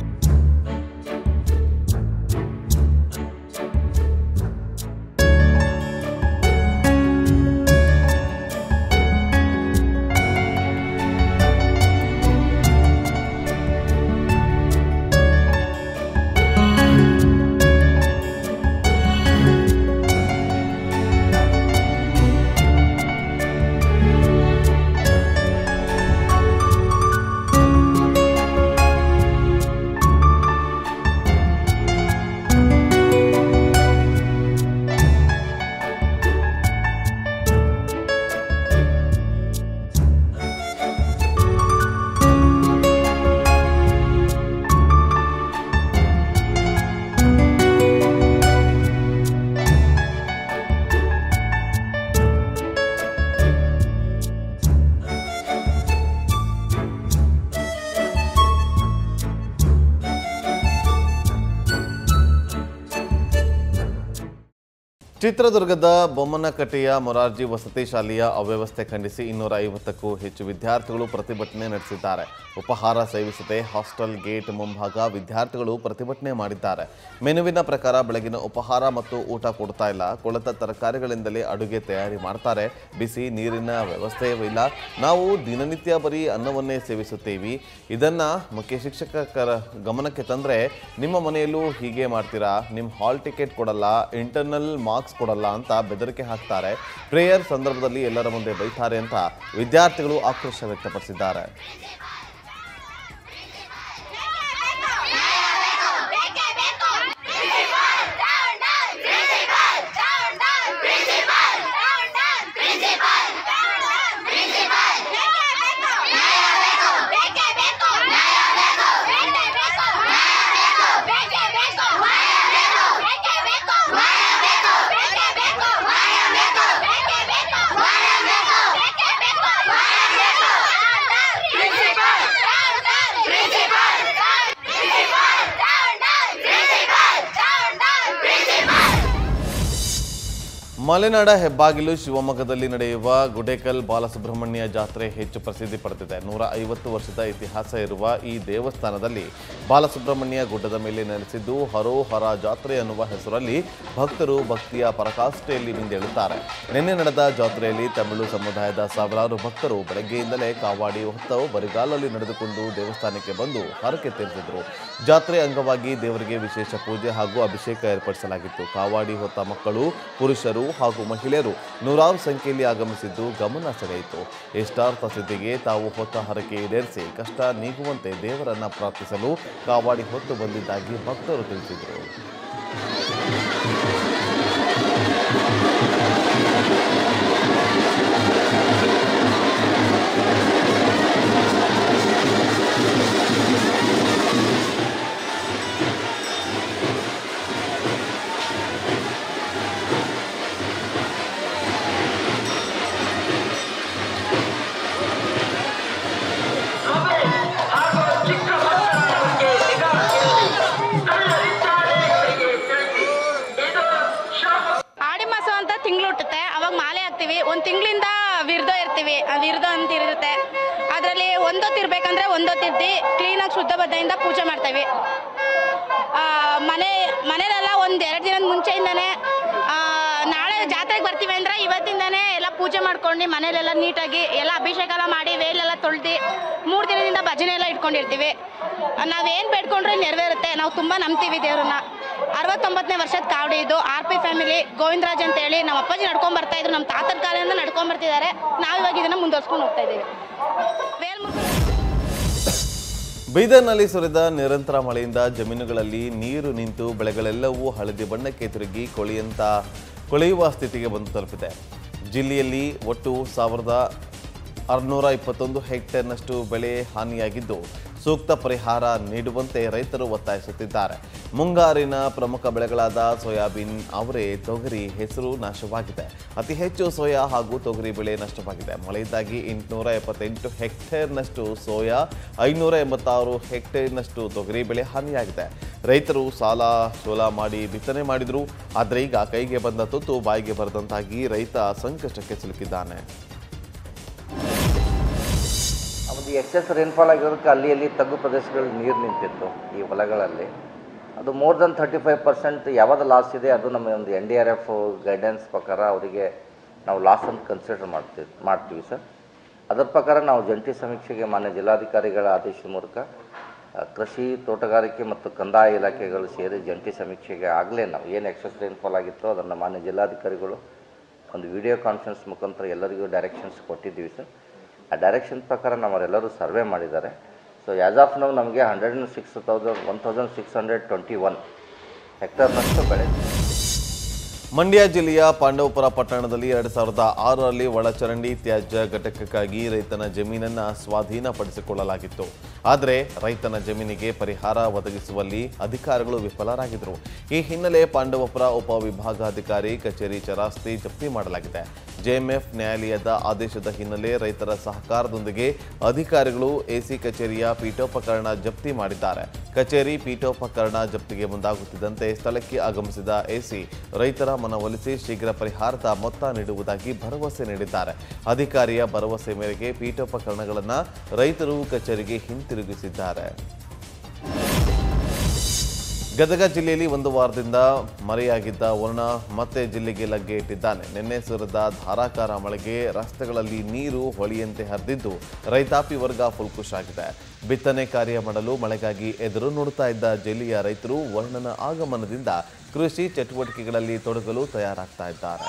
ಚಿತ್ರದುರ್ಗದ ಬೊಮ್ಮನಕಟ್ಟೆಯ ಮೊರಾರ್ಜಿ ವಸತಿ ಶಾಲೆಯ ಅವ್ಯವಸ್ಥೆ ಖಂಡಿಸಿ ಇನ್ನೂರ ಐವತ್ತಕ್ಕೂ ಹೆಚ್ಚು ವಿದ್ಯಾರ್ಥಿಗಳು ಪ್ರತಿಭಟನೆ ನಡೆಸಿದ್ದಾರೆ ಉಪಹಾರ ಸೇವಿಸದೆ ಹಾಸ್ಟೆಲ್ ಗೇಟ್ ಮುಂಭಾಗ ವಿದ್ಯಾರ್ಥಿಗಳು ಪ್ರತಿಭಟನೆ ಮಾಡಿದ್ದಾರೆ ಮೆನುವಿನ ಪ್ರಕಾರ ಬೆಳಗಿನ ಉಪಹಾರ ಮತ್ತು ಊಟ ಕೊಡ್ತಾ ಇಲ್ಲ ಕೊಳೆತ ತರಕಾರಿಗಳಿಂದಲೇ ಅಡುಗೆ ತಯಾರಿ ಮಾಡ್ತಾರೆ ಬಿಸಿ ನೀರಿನ ವ್ಯವಸ್ಥೆಯೂ ಇಲ್ಲ ನಾವು ದಿನನಿತ್ಯ ಬರೀ ಅನ್ನವನ್ನೇ ಸೇವಿಸುತ್ತೇವೆ ಇದನ್ನ ಮುಖ್ಯ ಶಿಕ್ಷಕರ ಗಮನಕ್ಕೆ ತಂದ್ರೆ ನಿಮ್ಮ ಮನೆಯಲ್ಲೂ ಹೀಗೆ ಮಾಡ್ತೀರಾ ನಿಮ್ಮ ಹಾಲ್ ಟಿಕೆಟ್ ಕೊಡಲ್ಲ ಇಂಟರ್ನಲ್ ಮಾರ್ಕ್ಸ್ ಕೊಡಲ್ಲ ಅಂತ ಬೆದರಿಕೆ ಹಾಕ್ತಾರೆ ಪ್ರೇಯರ್ ಸಂದರ್ಭದಲ್ಲಿ ಎಲ್ಲರ ಮುಂದೆ ಬೈತಾರೆ ಅಂತ ವಿದ್ಯಾರ್ಥಿಗಳು ಆಕ್ರೋಶ ವ್ಯಕ್ತಪಡಿಸಿದ್ದಾರೆ Principal! ಮಲೆನಾಡ ಹೆಬ್ಬಾಗಿಲು ಶಿವಮೊಗ್ಗದಲ್ಲಿ ನಡೆಯುವ ಗುಡೇಕಲ್ ಬಾಲಸುಬ್ರಹ್ಮಣ್ಯ ಜಾತ್ರೆ ಹೆಚ್ಚು ಪ್ರಸಿದ್ಧಿ ಪಡೆದಿದೆ ನೂರ ಐವತ್ತು ವರ್ಷದ ಇತಿಹಾಸ ಇರುವ ಈ ದೇವಸ್ಥಾನದಲ್ಲಿ ಬಾಲಸುಬ್ರಹ್ಮಣ್ಯ ಗುಡ್ಡದ ಮೇಲೆ ನೆಲೆಸಿದ್ದು ಹರೋಹರ ಜಾತ್ರೆ ಅನ್ನುವ ಹೆಸರಲ್ಲಿ ಭಕ್ತರು ಭಕ್ತಿಯ ಪರಕಾಷ್ಠೆಯಲ್ಲಿ ಮಿಂದೇಳುತ್ತಾರೆ ನಿನ್ನೆ ನಡೆದ ಜಾತ್ರೆಯಲ್ಲಿ ತಮಿಳು ಸಮುದಾಯದ ಸಾವಿರಾರು ಭಕ್ತರು ಬೆಳಗ್ಗೆಯಿಂದಲೇ ಕಾವಾಡಿ ಹೊತ್ತು ಬರಿಗಾಲಲ್ಲಿ ನಡೆದುಕೊಂಡು ದೇವಸ್ಥಾನಕ್ಕೆ ಬಂದು ಹರಕೆ ತೀರಿಸಿದರು ಜಾತ್ರೆ ಅಂಗವಾಗಿ ದೇವರಿಗೆ ವಿಶೇಷ ಪೂಜೆ ಹಾಗೂ ಅಭಿಷೇಕ ಏರ್ಪಡಿಸಲಾಗಿತ್ತು ಕಾವಾಡಿ ಹೊತ್ತ ಮಕ್ಕಳು ಪುರುಷರು ಹಾಗೂ ಮಹಿಳೆಯರು ನೂರಾರು ಸಂಖ್ಯೆಯಲ್ಲಿ ಆಗಮಿಸಿದ್ದು ಗಮನ ಸೆಳೆಯಿತು ಇಷ್ಟಾರ್ಥ ಸಿದ್ಧಿಗೆ ತಾವು ಹೊತ್ತ ಹರಕೆ ಈಡೇರಿಸಿ ಕಷ್ಟ ನೀಗುವಂತೆ ದೇವರನ್ನ ಪ್ರಾರ್ಥಿಸಲು ಕಾವಾಡಿ ಹೊತ್ತು ಬಂದಿದ್ದಾಗಿ ಭಕ್ತರು ತಿಳಿಸಿದರು ಆಡಿ ಮಾಸ ಅಂತ ತಿಂಗಳು ಹುಟ್ಟುತ್ತೆ ಅವಾಗ ಮಾಲೆ ಹಾಕ್ತಿವಿ ಒಂದು ತಿಂಗಳಿಂದ ವಿರ್ದ ಇರ್ತೀವಿ ಆ ವಿರ್ದ ಅಂತ ಇರುತ್ತೆ ಅದರಲ್ಲಿ ಒಂದೊತ್ತು ಇರ್ಬೇಕಂದ್ರೆ ಒಂದೊತ್ತಿದ್ದು ಕ್ಲೀನಾಗಿ ಶುದ್ಧ ಬದ್ಧದಿಂದ ಪೂಜೆ ಮಾಡ್ತೀವಿ ಆ, ಮನೆ ಮನೇಲೆಲ್ಲ ಒಂದು ಎರಡು ದಿನದ ಮುಂಚೆಯಿಂದನೇ ಆ, ನಾಳೆ ಜಾತ್ರೆಗೆ ಬರ್ತೀವಿ ಅಂದರೆ ಇವತ್ತಿಂದನೇ ಎಲ್ಲ ಪೂಜೆ ಮಾಡ್ಕೊಂಡು ಮನೇಲೆಲ್ಲ ನೀಟಾಗಿ ಎಲ್ಲ ಅಭಿಷೇಕ ಎಲ್ಲ ಮಾಡಿ ವೇಲೆಲ್ಲ ತೊಳ್ದು ಮೂರು ದಿನದಿಂದ ಭಜನೆ ಎಲ್ಲ ಇಟ್ಕೊಂಡಿರ್ತೀವಿ ನಾವೇನು ಬೇಡ್ಕೊಂಡ್ರೆ ನೆರವೇರುತ್ತೆ ನಾವು ತುಂಬ ನಂಬ್ತೀವಿ ದೇವ್ರನ್ನ ಅರವತ್ತೊಂಬತ್ತನೇ ವರ್ಷದ ಕಾವಡಿ ಇದು ಆರ್ ಪಿ ಫ್ಯಾಮಿಲಿ ಗೋವಿಂದರಾಜ್ ಅಂತ ಹೇಳಿ ನಮ್ಮ ಅಪ್ಪಾಜಿ ನಡ್ಕೊಂಡ್ ಬರ್ತಾ ಇದ್ರು ನಮ್ಮ ತಾತನ ಕಾಲದಿಂದ ನಡ್ಕೊಂಡ್ ಬರ್ತಿದ್ದಾರೆ ನಾವು ಇವಾಗ ಇದನ್ನ ಮುಂದುವರ್ಸ್ಕೊಂಡು ಹೋಗ್ತಾ ಇದ್ದೀವಿ ವೇಲ್ಮುರುಗನ್ ಬೀದರ್ನಲ್ಲಿ ಸುರಿದ ನಿರಂತರ ಮಳೆಯಿಂದ ಜಮೀನುಗಳಲ್ಲಿ ನೀರು ನಿಂತು ಬೆಳೆಗಳೆಲ್ಲವೂ ಹಳದಿ ಬಣ್ಣಕ್ಕೆ ತಿರುಗಿ ಕೊಳೆಯಂತ ಕೊಳೆಯುವ ಸ್ಥಿತಿಗೆ ಬಂದು ತಲುಪಿದೆ ಜಿಲ್ಲೆಯಲ್ಲಿ ಒಟ್ಟು ಸಾವಿರದ ಆರುನೂರ ಇಪ್ಪತ್ತೊಂದು ಹೆಕ್ಟೇರ್ನಷ್ಟು ಬೆಳೆ ಹಾನಿಯಾಗಿದ್ದು ಸೂಕ್ತ ಪರಿಹಾರ ನೀಡುವಂತೆ ರೈತರು ಒತ್ತಾಯಿಸುತ್ತಿದ್ದಾರೆ ಮುಂಗಾರಿನ ಪ್ರಮುಖ ಬೆಳೆಗಳಾದ ಸೋಯಾಬೀನ್ ಅವರೆ ತೊಗರಿ ಹೆಸರು ನಾಶವಾಗಿದೆ ಅತಿ ಹೆಚ್ಚು ಸೋಯಾ ಹಾಗೂ ತೊಗರಿ ಬೆಳೆ ನಷ್ಟವಾಗಿದೆ ಮಳೆಯಿಂದಾಗಿ ಎಂಟುನೂರ ಎಪ್ಪತ್ತೆಂಟು ಹೆಕ್ಟೇರ್ನಷ್ಟು ಸೋಯಾ ಐನೂರ ಎಂಬತ್ತಾರು ಹೆಕ್ಟೇರ್ನಷ್ಟು ತೊಗರಿ ಬೆಳೆ ಹಾನಿಯಾಗಿದೆ ರೈತರು ಸಾಲ ಸೋಲ ಮಾಡಿ ಬಿತ್ತನೆ ಮಾಡಿದ್ರು ಆದರೆ ಈಗ ಕೈಗೆ ಬಂದ ತುತ್ತು ಬಾಯಿಗೆ ಬರದಂತಾಗಿ ರೈತ ಸಂಕಷ್ಟಕ್ಕೆ ಸಿಲುಕಿದ್ದಾನೆ ಒಂದು ಎಕ್ಸೆಸ್ ರೈನ್ಫಾಲ್ ಆಗಿರೋದಕ್ಕೆ ಅಲ್ಲಿ ಅಲ್ಲಿ ತಗ್ಗು ಪ್ರದೇಶಗಳಲ್ಲಿ ನೀರು ನಿಂತಿತ್ತು ಈ ಹೊಲಗಳಲ್ಲಿ ಅದು more than thirty five percent ಯಾವ್ದು ಲಾಸ್ ಇದೆ ಅದು ನಮ್ಮ ಒಂದು N D R F guidance ಪ್ರಕಾರ ಅವರಿಗೆ ನಾವು ಲಾಸ್ ಅಂತ ಕನ್ಸಿಡರ್ ಮಾಡ್ತೀವಿ ಮಾಡ್ತೀವಿ ಸರ್ ಅದರ ಪ್ರಕಾರ ನಾವು ಜಂಟಿ ಸಮೀಕ್ಷೆಗೆ ಮಾನ್ಯ ಜಿಲ್ಲಾಧಿಕಾರಿಗಳ ಆದೇಶದ ಮೂಲಕ ಆ, ಕೃಷಿ ತೋಟಗಾರಿಕೆ ಮತ್ತು ಕಂದಾಯ ಇಲಾಖೆಗಳು ಸೇರಿ ಜಂಟಿ ಸಮೀಕ್ಷೆಗೆ ಆಗಲೇ ನಾವು ಏನು ಎಕ್ಸೆಸ್ ರೈನ್ಫಾಲ್ ಆಗಿತ್ತೋ ಅದನ್ನು ಮಾನ್ಯ ಜಿಲ್ಲಾಧಿಕಾರಿಗಳು ಒಂದು ವಿಡಿಯೋ ಕಾನ್ಫರೆನ್ಸ್ ಮುಖಾಂತರ ಎಲ್ಲರಿಗೂ ಡೈರೆಕ್ಷನ್ಸ್ ಕೊಟ್ಟಿದ್ದೀವಿ ಸರ್ ಆ ಡೈರೆಕ್ಷನ್ ಪ್ರಕಾರ ನಮ್ಮವರೆಲ್ಲರೂ ಸರ್ವೆ ಮಾಡಿದ್ದಾರೆ ಸೊ ಆ್ಯಸ್ ಆಫ್ ನಾವು ನಮಗೆ hundred and six thousand one thousand six hundred twenty one ಹೆಕ್ಟರ್ನಷ್ಟು ಬೆಳೆ ಮಂಡ್ಯ ಜಿಲ್ಲೆಯ ಪಾಂಡವಪುರ ಪಟ್ಟಣದಲ್ಲಿ ಎರಡು ಸಾವಿರದ ಆರರಲ್ಲಿ ಒಳಚರಂಡಿ ತ್ಯಾಜ್ಯ ಘಟಕಕ್ಕಾಗಿ ರೈತನ ಜಮೀನನ್ನ ಸ್ವಾಧೀನಪಡಿಸಿಕೊಳ್ಳಲಾಗಿತ್ತು ಆದರೆ ರೈತನ ಜಮೀನಿಗೆ ಪರಿಹಾರ ಒದಗಿಸುವಲ್ಲಿ ಅಧಿಕಾರಿಗಳು ವಿಫಲರಾಗಿದ್ದರು ಈ ಹಿನ್ನೆಲೆ ಪಾಂಡವಪುರ ಉಪವಿಭಾಗಾಧಿಕಾರಿ ಕಚೇರಿ ಚರಾಸ್ತಿ ಜಪ್ತಿ ಮಾಡಲಾಗಿದೆ ಜೆಎಂಎಫ್ ನ್ಯಾಯಾಲಯದ ಆದೇಶದ ಹಿನ್ನೆಲೆ ರೈತರ ಸಹಕಾರದೊಂದಿಗೆ ಅಧಿಕಾರಿಗಳು ಎಸಿ ಕಚೇರಿಯ ಪೀಠೋಪಕರಣ ಜಪ್ತಿ ಮಾಡಿದ್ದಾರೆ ಕಚೇರಿ ಪೀಠೋಪಕರಣ ಜಪ್ತಿಗೆ ಮುಂದಾಗುತ್ತಿದ್ದಂತೆ ಸ್ಥಳಕ್ಕೆ ಆಗಮಿಸಿದ ಎಸಿ ರೈತರ ಮನವೊಲಿಸಿ ಶೀಘ್ರ ಪರಿಹಾರದ ಮೊತ್ತ ನೀಡುವುದಾಗಿ ಭರವಸೆ ನೀಡಿದ್ದಾರೆ ಅಧಿಕಾರಿಯ ಭರವಸೆ ಮೇರೆಗೆ ಪೀಠೋಪಕರಣಗಳನ್ನು ರೈತರು ಕಚೇರಿಗೆ ಹಿಂತಿರುಗಿಸಿದ್ದಾರೆ ಗದಗ ಜಿಲ್ಲೆಯಲ್ಲಿ ಒಂದು ವಾರದಿಂದ ಮರೆಯಾಗಿದ್ದ ವರುಣ ಮತ್ತೆ ಜಿಲ್ಲೆಗೆ ಲಗ್ಗೆ ಇಟ್ಟಿದ್ದಾನೆ ನಿನ್ನೆ ಸುರಿದ ಧಾರಾಕಾರ ಮಳೆಗೆ ರಸ್ತೆಗಳಲ್ಲಿ ನೀರು ಹೊಳೆಯಂತೆ ಹರಿದಿದ್ದು ರೈತಾಪಿ ವರ್ಗ ಫುಲ್ ಖುಷ್ ಆಗಿದೆ ಬಿತ್ತನೆ ಕಾರ್ಯ ಮಾಡಲು ಮಳೆಗಾಗಿ ಎದುರು ನೋಡುತ್ತಾ ಇದ್ದ ಜಿಲ್ಲೆಯ ರೈತರು ವರುಣನ ಆಗಮನದಿಂದ ಕೃಷಿ ಚಟುವಟಿಕೆಗಳಲ್ಲಿ ತೊಡಗಲು ತಯಾರಾಗ್ತಾ ಇದ್ದಾರೆ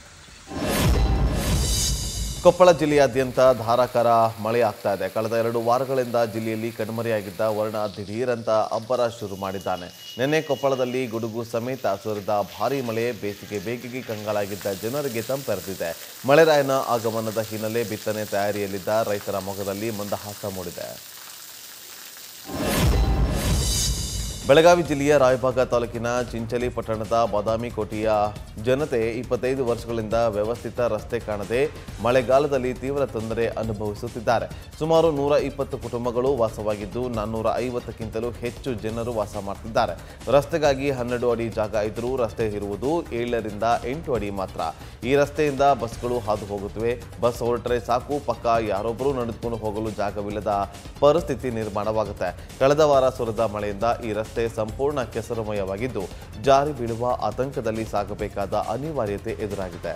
ಕೊಪ್ಪಳ ಜಿಲ್ಲೆಯಾದ್ಯಂತ ಧಾರಾಕಾರ ಮಳೆ ಆಗ್ತಾ ಇದೆ ಕಳೆದ ಎರಡು ವಾರಗಳಿಂದ ಜಿಲ್ಲೆಯಲ್ಲಿ ಕಣ್ಮರೆಯಾಗಿದ್ದ ವರ್ಣ ದಿಢೀರಂತ ಅಬ್ಬರ ಶುರು ಮಾಡಿದ್ದಾನೆ ನಿನ್ನೆ ಕೊಪ್ಪಳದಲ್ಲಿ ಗುಡುಗು ಸಮೇತ ಸುರಿದ ಭಾರೀ ಮಳೆ ಬೇಸಿಗೆ ಬೇಗಿಗೆ ಕಂಗಾಲಾಗಿದ್ದ ಜನರಿಗೆ ತಂಪೆರೆದಿದೆ ಮಳೆರಾಯನ ಆಗಮನದ ಹಿನ್ನೆಲೆ ಬಿತ್ತನೆ ತಯಾರಿಯಲ್ಲಿದ್ದ ರೈತರ ಮೊಗದಲ್ಲಿ ಮಂದಹಾಸ ಮೂಡಿದೆ ಬೆಳಗಾವಿ ಜಿಲ್ಲೆಯ ರಾಯಭಾಗ ತಾಲೂಕಿನ ಚಿಂಚಲಿ ಪಟ್ಟಣದ ಬಾದಾಮಿ ಕೋಟೆಯ ಜನತೆ ಇಪ್ಪತ್ತೈದು ವರ್ಷಗಳಿಂದ ವ್ಯವಸ್ಥಿತ ರಸ್ತೆ ಕಾಣದೆ ಮಳೆಗಾಲದಲ್ಲಿ ತೀವ್ರ ತೊಂದರೆ ಅನುಭವಿಸುತ್ತಿದ್ದಾರೆ ಸುಮಾರು ನೂರ ಇಪ್ಪತ್ತು ಕುಟುಂಬಗಳು ವಾಸವಾಗಿದ್ದು ನಾನ್ನೂರ ಐವತ್ತಕ್ಕಿಂತಲೂ ಹೆಚ್ಚು ಜನರು ವಾಸ ಮಾಡ್ತಿದ್ದಾರೆ ರಸ್ತೆಗಾಗಿ ಹನ್ನೆರಡು ಅಡಿ ಜಾಗ ಇದ್ದರೂ ರಸ್ತೆ ಇರುವುದು ಏಳರಿಂದ ಎಂಟು ಅಡಿ ಮಾತ್ರ ಈ ರಸ್ತೆಯಿಂದ ಬಸ್ಗಳು ಹಾದು ಹೋಗುತ್ತವೆ ಬಸ್ ಹೊರಟ್ರೆ ಸಾಕು ಪಕ್ಕ ಯಾರೊಬ್ಬರೂ ನಡೆದುಕೊಂಡು ಹೋಗಲು ಜಾಗವಿಲ್ಲದ ಪರಿಸ್ಥಿತಿ ನಿರ್ಮಾಣವಾಗುತ್ತೆ ಕಳೆದ ವಾರ ಸುರಿದ ಮಳೆಯಿಂದ ಈ ರಸ್ತೆ ಸಂಪೂರ್ಣ ಕೆಸರುಮಯವಾಗಿದ್ದು ಜಾರಿ ಬೀಳುವ ಆತಂಕದಲ್ಲಿ ಸಾಗಬೇಕಾದ ಅನಿವಾರ್ಯತೆ ಎದುರಾಗಿದೆ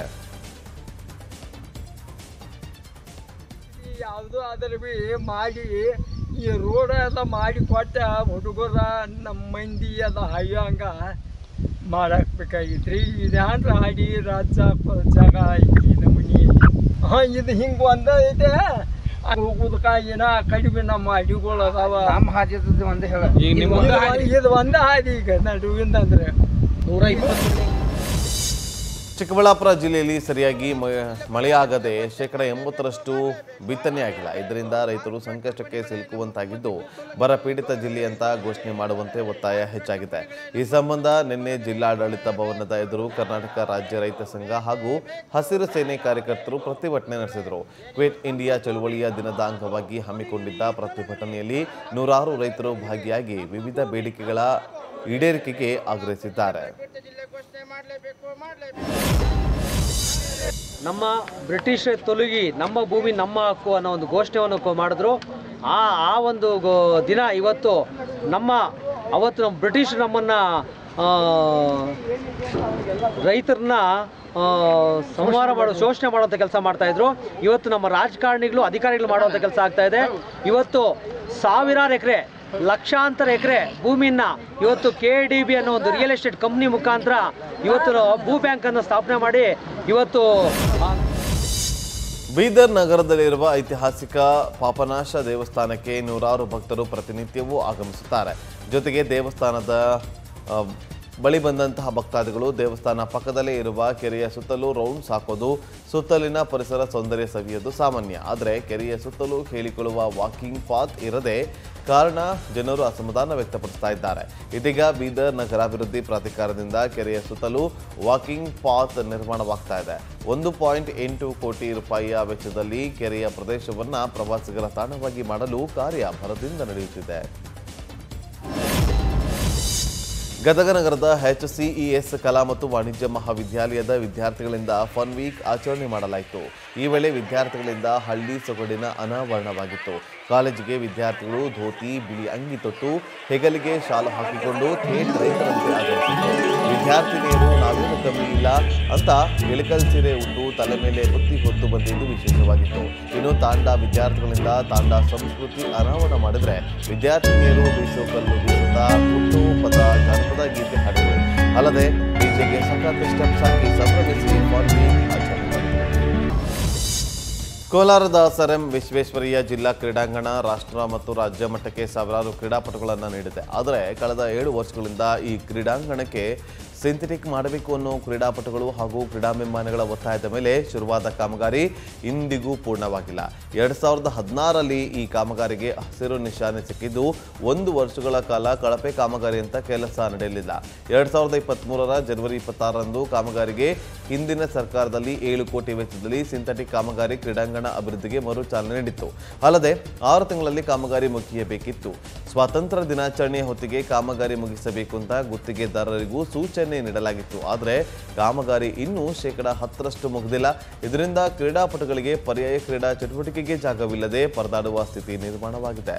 ಯಾವುದು ಆದ್ರೆ ಬಿ ಮಾಡಿ ಈ ರೋಡ್ ಎಲ್ಲ ಮಾಡಿ ಕೊಟ್ಟ ಹುಡುಗರ ನಮ್ಮ ಮಂದಿ ಎಲ್ಲ ಹಯ್ಯಂಗ ಮಾಡಕ್ ಬೇಕಾಗಿತ್ರಿ ಇದ್ಯಾನ್ರ ಹಾಡಿ ರಾಜ್ಯ ಪ- ಜಾಗ ಐತಿ ನಮೂನಿ ಹಾಂ ಇದು ಹಿಂಗೆ ಒಂದ ಐತೆ ಹೋಗುದಕ್ಕ ಏನ ಕಡಿಮೆ ನಮ್ಮ ಅಡಿಗಳು ಅದಾವ ನಮ್ಮ ಹಾದಿದ್ದು ಒಂದೇ ಹೇಳ ಇದು- ಇದು ಒಂದ ಹಾದಿ ಈಗ ನಡುವಿಂದ ಅಂದ್ರೆ ನೂರ ಇಪ್ಪತ್ತು ಚಿಕ್ಕಬಳ್ಳಾಪುರ ಜಿಲ್ಲೆಯಲ್ಲಿ ಸರಿಯಾಗಿ ಮ- ಮಳೆಯಾಗದೆ ಶೇಕಡ ಎಂಬತ್ತರಷ್ಟು ಬಿತ್ತನೆ ಆಗಿಲ್ಲ ಇದರಿಂದ ರೈತರು ಸಂಕಷ್ಟಕ್ಕೆ ಸಿಲುಕುವಂತಾಗಿದ್ದು ಬರ ಪೀಡಿತ ಜಿಲ್ಲೆ ಅಂತ ಘೋಷಣೆ ಮಾಡುವಂತೆ ಒತ್ತಾಯ ಹೆಚ್ಚಾಗಿದೆ ಈ ಸಂಬಂಧ ನಿನ್ನೆ ಜಿಲ್ಲಾಡಳಿತ ಭವನದ ಎದುರು ಕರ್ನಾಟಕ ರಾಜ್ಯ ರೈತ ಸಂಘ ಹಾಗೂ ಹಸಿರು ಸೇನೆ ಕಾರ್ಯಕರ್ತರು ಪ್ರತಿಭಟನೆ ನಡೆಸಿದರು ಕ್ವಿಟ್ ಇಂಡಿಯಾ ಚಳುವಳಿಯ ದಿನದ ಅಂಗವಾಗಿ ಹಮ್ಮಿಕೊಂಡಿದ್ದ ಪ್ರತಿಭಟನೆಯಲ್ಲಿ ನೂರಾರು ರೈತರು ಭಾಗಿಯಾಗಿ ವಿವಿಧ ಬೇಡಿಕೆಗಳ ಈಡೇರಿಕೆಗೆ ಆಗ್ರಹಿಸಿದ್ದಾರೆ ನಮ್ಮ ಬ್ರಿಟಿಷ್ ತೊಲಗಿ ನಮ್ಮ ಭೂಮಿ ನಮ್ಮ ಹಕ್ಕು ಅನ್ನೋ ಒಂದು ಘೋಷಣೆಯನ್ನು ಕೊ- ಮಾಡಿದ್ರು ಆ ಆ ಒಂದು ಗೋ- ದಿನ ಇವತ್ತು ನಮ್ಮ ಅವತ್ತು ನಮ್ಮ ಬ್ರಿಟಿಷ್ ನಮ್ಮನ್ನು ರೈತರನ್ನ ಆ, ಸಂಹಾರ ಮಾಡೋ ಶೋಷಣೆ ಮಾಡುವಂಥ ಕೆಲಸ ಮಾಡ್ತಾ ಇದ್ರು ಇವತ್ತು ನಮ್ಮ ರಾಜಕಾರಣಿಗಳು ಅಧಿಕಾರಿಗಳು ಮಾಡುವಂಥ ಕೆಲಸ ಆಗ್ತಾ ಇದೆ ಇವತ್ತು ಸಾವಿರಾರು ಎಕರೆ ಲಕ್ಷಾಂತರ ಎಕರೆ ಭೂಮಿಯನ್ನ ಇವತ್ತು ಕೆ ಡಿ ಬಿ ಅನ್ನೋ ಒಂದು ರಿಯಲ್ ಎಸ್ಟೇಟ್ ಕಂಪ್ನಿ ಮುಖಾಂತರ ಇವತ್ತು ಭೂ ಬ್ಯಾಂಕನ್ನು ಸ್ಥಾಪನೆ ಮಾಡಿ ಇವತ್ತು ಆ, ಬೀದರ್ ನಗರದಲ್ಲಿರುವ ಐತಿಹಾಸಿಕ ಪಾಪನಾಶ ದೇವಸ್ಥಾನಕ್ಕೆ ನೂರಾರು ಭಕ್ತರು ಪ್ರತಿನಿತ್ಯವೂ ಆಗಮಿಸುತ್ತಾರೆ ಜೊತೆಗೆ ದೇವಸ್ಥಾನದ ಆ, ಬಳಿ ಬಂದಂತಹ ಭಕ್ತಾದಿಗಳು ದೇವಸ್ಥಾನ ಪಕ್ಕದಲ್ಲೇ ಇರುವ ಕೆರೆಯ ಸುತ್ತಲೂ ರೌಂಡ್ಸ್ ಹಾಕೋದು ಸುತ್ತಲಿನ ಪರಿಸರ ಸೌಂದರ್ಯ ಸವಿಯೋದು ಸಾಮಾನ್ಯ ಆದರೆ ಕೆರೆಯ ಸುತ್ತಲೂ ಹೇಳಿಕೊಳ್ಳುವ ವಾಕಿಂಗ್ ಪಾತ್ ಇರದೆ ಕಾರಣ ಜನರು ಅಸಮಾಧಾನ ವ್ಯಕ್ತಪಡಿಸ್ತಾ ಇದ್ದಾರೆ ಇದೀಗ ಬೀದರ್ ನಗರಾಭಿವೃದ್ಧಿ ಪ್ರಾಧಿಕಾರದಿಂದ ಕೆರೆಯ ಸುತ್ತಲೂ ವಾಕಿಂಗ್ ಪಾತ್ ನಿರ್ಮಾಣವಾಗ್ತಾ ಇದೆ ಒಂದು ಪಾಯಿಂಟ್ ಎಂಟು ಕೋಟಿ ರೂಪಾಯಿಯ ವೆಚ್ಚದಲ್ಲಿ ಕೆರೆಯ ಪ್ರದೇಶವನ್ನು ಪ್ರವಾಸಿಗರ ತಾಣವಾಗಿ ಮಾಡಲು ಕಾರ್ಯ ಭರದಿಂದ ನಡೆಯುತ್ತಿದೆ ಗದಗ ನಗರದ ಎಚ್ ಸಿಇಎಸ್ ಕಲಾ ಮತ್ತು ವಾಣಿಜ್ಯ ಮಹಾವಿದ್ಯಾಲಯದ ವಿದ್ಯಾರ್ಥಿಗಳಿಂದ ಫನ್ ವೀಕ್ ಆಚರಣೆ ಮಾಡಲಾಯಿತು ಈ ವೇಳೆ ವಿದ್ಯಾರ್ಥಿಗಳಿಂದ ಹಳ್ಳಿ ಸೊಗಡಿನ ಅನಾವರಣವಾಗಿತ್ತು ಕಾಲೇಜಿಗೆ ವಿದ್ಯಾರ್ಥಿಗಳು ಧೋತಿ ಬಿಳಿ ಅಂಗಿ ತೊಟ್ಟು ಹೆಗಲಿಗೆ ಶಾಲು ಹಾಕಿಕೊಂಡು ಥೇಟ್ ರೈತರಂತೆ ಆಗಮಿಸಿದರು ವಿದ್ಯಾರ್ಥಿನಿಯರು ನಾವೇನು ಕಮ್ಮಿ ಇಲ್ಲ ಅಂತ ಇಳಕಲ್ ಸೀರೆ ಉಟ್ಟು ತಲೆ ಮೇಲೆ ಬುತ್ತಿ ಹೊತ್ತು ಬಂದಿದ್ದು ವಿಶೇಷವಾಗಿತ್ತು ಇನ್ನು ತಾಂಡ ವಿದ್ಯಾರ್ಥಿಗಳಿಂದ ತಾಂಡ ಸಂಸ್ಕೃತಿ ಅನಾವರಣ ಮಾಡಿದ್ರೆ ವಿದ್ಯಾರ್ಥಿನಿಯರು ಬೀಸು ಕಲ್ಲು ಬೀಸುತ್ತಾ ಹುಟ್ಟು ಪದ ಜಾನಪದ ಗೀತೆ ಹಾಡಿದರು ಅಲ್ಲದೆ ಡಿಜೆಗೆ ಸಖತ್ ಸ್ಟೆಪ್ಸ್ ಹಾಕಿ ಸಂಭ್ರಮಿಸಿ ಫಾನ್ ವೀಕ್ ಆಚರಣೆ ಮಾಡಿದರು ಕೋಲಾರದ ಸರ್ ಎಂ ವಿಶ್ವೇಶ್ವರಯ್ಯ ಜಿಲ್ಲಾ ಕ್ರೀಡಾಂಗಣ ರಾಷ್ಟ್ರ ಮತ್ತು ರಾಜ್ಯ ಮಟ್ಟಕ್ಕೆ ಸಾವಿರಾರು ಕ್ರೀಡಾಪಟುಗಳನ್ನು ನೀಡಿದೆ ಆದರೆ ಕಳೆದ ಏಳು ವರ್ಷಗಳಿಂದ ಈ ಕ್ರೀಡಾಂಗಣಕ್ಕೆ ಸಿಂಥೆಟಿಕ್ ಮಾಡಬೇಕು ಅನ್ನೋ ಕ್ರೀಡಾಪಟುಗಳು ಹಾಗೂ ಕ್ರೀಡಾಭಿಮಾನಿಗಳ ಒತ್ತಾಯದ ಮೇಲೆ ಶುರುವಾದ ಕಾಮಗಾರಿ ಇಂದಿಗೂ ಪೂರ್ಣವಾಗಿಲ್ಲ ಎರಡು ಸಾವಿರದ ಹದಿನಾರರಲ್ಲಿ ಈ ಕಾಮಗಾರಿಗೆ ಹಸಿರು ನಿಶಾನೆ ಸಿಕ್ಕಿದ್ದು ಒಂದು ವರ್ಷಗಳ ಕಾಲ ಕಳಪೆ ಕಾಮಗಾರಿ ಅಂತ ಕೆಲಸ ನಡೆಯಲಿಲ್ಲ ಎರಡು ಸಾವಿರದ ಇಪ್ಪತ್ತ್ಮೂರರ ಜನವರಿ ಇಪ್ಪತ್ತಾರರಂದು ಕಾಮಗಾರಿಗೆ ಹಿಂದಿನ ಸರ್ಕಾರದಲ್ಲಿ ಏಳು ಕೋಟಿ ವೆಚ್ಚದಲ್ಲಿ ಸಿಂಥೆಟಿಕ್ ಕಾಮಗಾರಿ ಕ್ರೀಡಾಂಗಣ ಅಭಿವೃದ್ಧಿಗೆ ಮರು ಚಾಲನೆ ನೀಡಿತ್ತು ಅಲ್ಲದೆ ಆರು ತಿಂಗಳಲ್ಲಿ ಕಾಮಗಾರಿ ಮುಗಿಯಬೇಕಿತ್ತು ಸ್ವಾತಂತ್ರ್ಯ ದಿನಾಚರಣೆಯ ಹೊತ್ತಿಗೆ ಕಾಮಗಾರಿ ಮುಗಿಸಬೇಕು ಅಂತ ಗುತ್ತಿಗೆದಾರರಿಗೂ ಸೂಚನೆ ನೀಡಲಾಗಿತ್ತು ಆದರೆ ಕಾಮಗಾರಿ ಇನ್ನೂ ಶೇಕಡ ಹತ್ತರಷ್ಟು ಮುಗಿದಿಲ್ಲ ಇದರಿಂದ ಕ್ರೀಡಾಪಟುಗಳಿಗೆ ಪರ್ಯಾಯ ಕ್ರೀಡಾ ಚಟುವಟಿಕೆಗೆ ಜಾಗವಿಲ್ಲದೆ ಪರದಾಡುವ ಸ್ಥಿತಿ ನಿರ್ಮಾಣವಾಗಿದೆ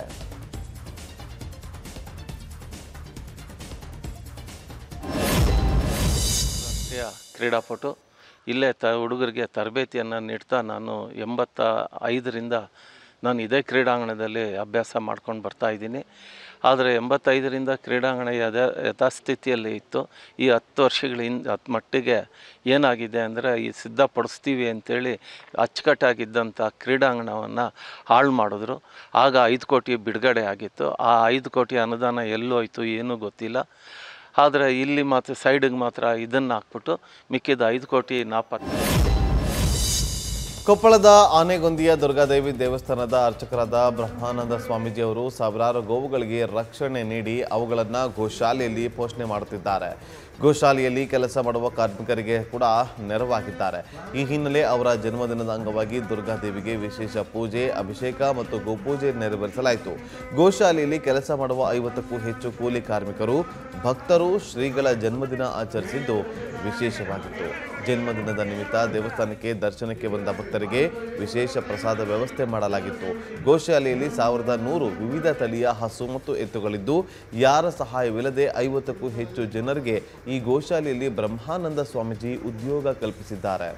ರಾಷ್ಟ್ರೀಯ ಕ್ರೀಡಾಪಟು ಇಲ್ಲೇ ತ ಹುಡುಗರಿಗೆ ತರಬೇತಿಯನ್ನು ನೀಡ್ತಾ ನಾನು ಎಂಬತ್ತ ಐದರಿಂದ ನಾನು ಇದೇ ಕ್ರೀಡಾಂಗಣದಲ್ಲಿ ಅಭ್ಯಾಸ ಮಾಡ್ಕೊಂಡು ಬರ್ತಾ ಇದ್ದೀನಿ ಆದರೆ ಎಂಬತ್ತೈದರಿಂದ ಕ್ರೀಡಾಂಗಣ ಯಥಾ ಯಥಾಸ್ಥಿತಿಯಲ್ಲಿ ಇತ್ತು ಈ ಹತ್ತು ವರ್ಷಗಳ ಹಿಂದೆ ಹತ್ತು ಮಟ್ಟಿಗೆ ಏನಾಗಿದೆ ಅಂದರೆ ಈ ಸಿದ್ಧಪಡಿಸ್ತೀವಿ ಅಂತೇಳಿ ಅಚ್ಚುಕಟ್ಟಾಗಿದ್ದಂಥ ಕ್ರೀಡಾಂಗಣವನ್ನು ಹಾಳು ಮಾಡಿದ್ರು ಆಗ ಐದು ಕೋಟಿ ಬಿಡುಗಡೆ ಆಗಿತ್ತು ಆ ಐದು ಕೋಟಿ ಅನುದಾನ ಎಲ್ಲೋಯ್ತು ಏನೂ ಗೊತ್ತಿಲ್ಲ ಆದರೆ ಇಲ್ಲಿ ಮಾತ್ರ ಸೈಡಿಗೆ ಮಾತ್ರ ಇದನ್ನು ಹಾಕ್ಬಿಟ್ಟು ಮಿಕ್ಕಿದ ಐದು ಕೋಟಿ ನಾಪತ್ತೆ ಕೊಪ್ಪಳದ ಆನೆಗೊಂದಿಯ ದುರ್ಗಾದೇವಿ ದೇವಸ್ಥಾನದ ಅರ್ಚಕರಾದ ಬ್ರಹ್ಮಾನಂದ ಸ್ವಾಮೀಜಿ ಅವರು ಸಾವಿರಾರು ಗೋವುಗಳಿಗೆ ರಕ್ಷಣೆ ನೀಡಿ ಅವುಗಳನ್ನು ಗೋಶಾಲೆಯಲ್ಲಿ ಪೋಷಣೆ ಮಾಡುತ್ತಿದ್ದಾರೆ ಗೋಶಾಲೆಯಲ್ಲಿ ಕೆಲಸ ಮಾಡುವ ಕಾರ್ಮಿಕರಿಗೆ ಕೂಡ ನೆರವಾಗಿದ್ದಾರೆ ಈ ಹಿನ್ನೆಲೆ ಅವರ ಜನ್ಮದಿನದ ಅಂಗವಾಗಿ ದುರ್ಗಾದೇವಿಗೆ ವಿಶೇಷ ಪೂಜೆ ಅಭಿಷೇಕ ಮತ್ತು ಗೋಪೂಜೆ ನೆರವೇರಿಸಲಾಯಿತು ಗೋಶಾಲೆಯಲ್ಲಿ ಕೆಲಸ ಮಾಡುವ ಐವತ್ತಕ್ಕೂ ಹೆಚ್ಚು ಕೂಲಿ ಕಾರ್ಮಿಕರು ಭಕ್ತರು ಶ್ರೀಗಳ ಜನ್ಮದಿನ ಆಚರಿಸಿದ್ದು ವಿಶೇಷವಾಗಿತ್ತು ಜನ್ಮದಿನದ ನಿಮಿತ್ತ ದೇವಸ್ಥಾನಕ್ಕೆ ದರ್ಶನಕ್ಕೆ ಬಂದ ಭಕ್ತರಿಗೆ ವಿಶೇಷ ಪ್ರಸಾದ ವ್ಯವಸ್ಥೆ ಮಾಡಲಾಗಿತ್ತು ಗೋಶಾಲೆಯಲ್ಲಿ ಸಾವಿರದ ನೂರು ವಿವಿಧ ತಳಿಯ ಹಸು ಮತ್ತು ಎತ್ತುಗಳಿದ್ದು ಯಾರ ಸಹಾಯವಿಲ್ಲದೆ ಐವತ್ತಕ್ಕೂ ಹೆಚ್ಚು ಜನರಿಗೆ ಈ ಗೋಶಾಲೆಯಲ್ಲಿ ಬ್ರಹ್ಮಾನಂದ ಸ್ವಾಮೀಜಿ ಉದ್ಯೋಗ ಕಲ್ಪಿಸಿದ್ದಾರೆ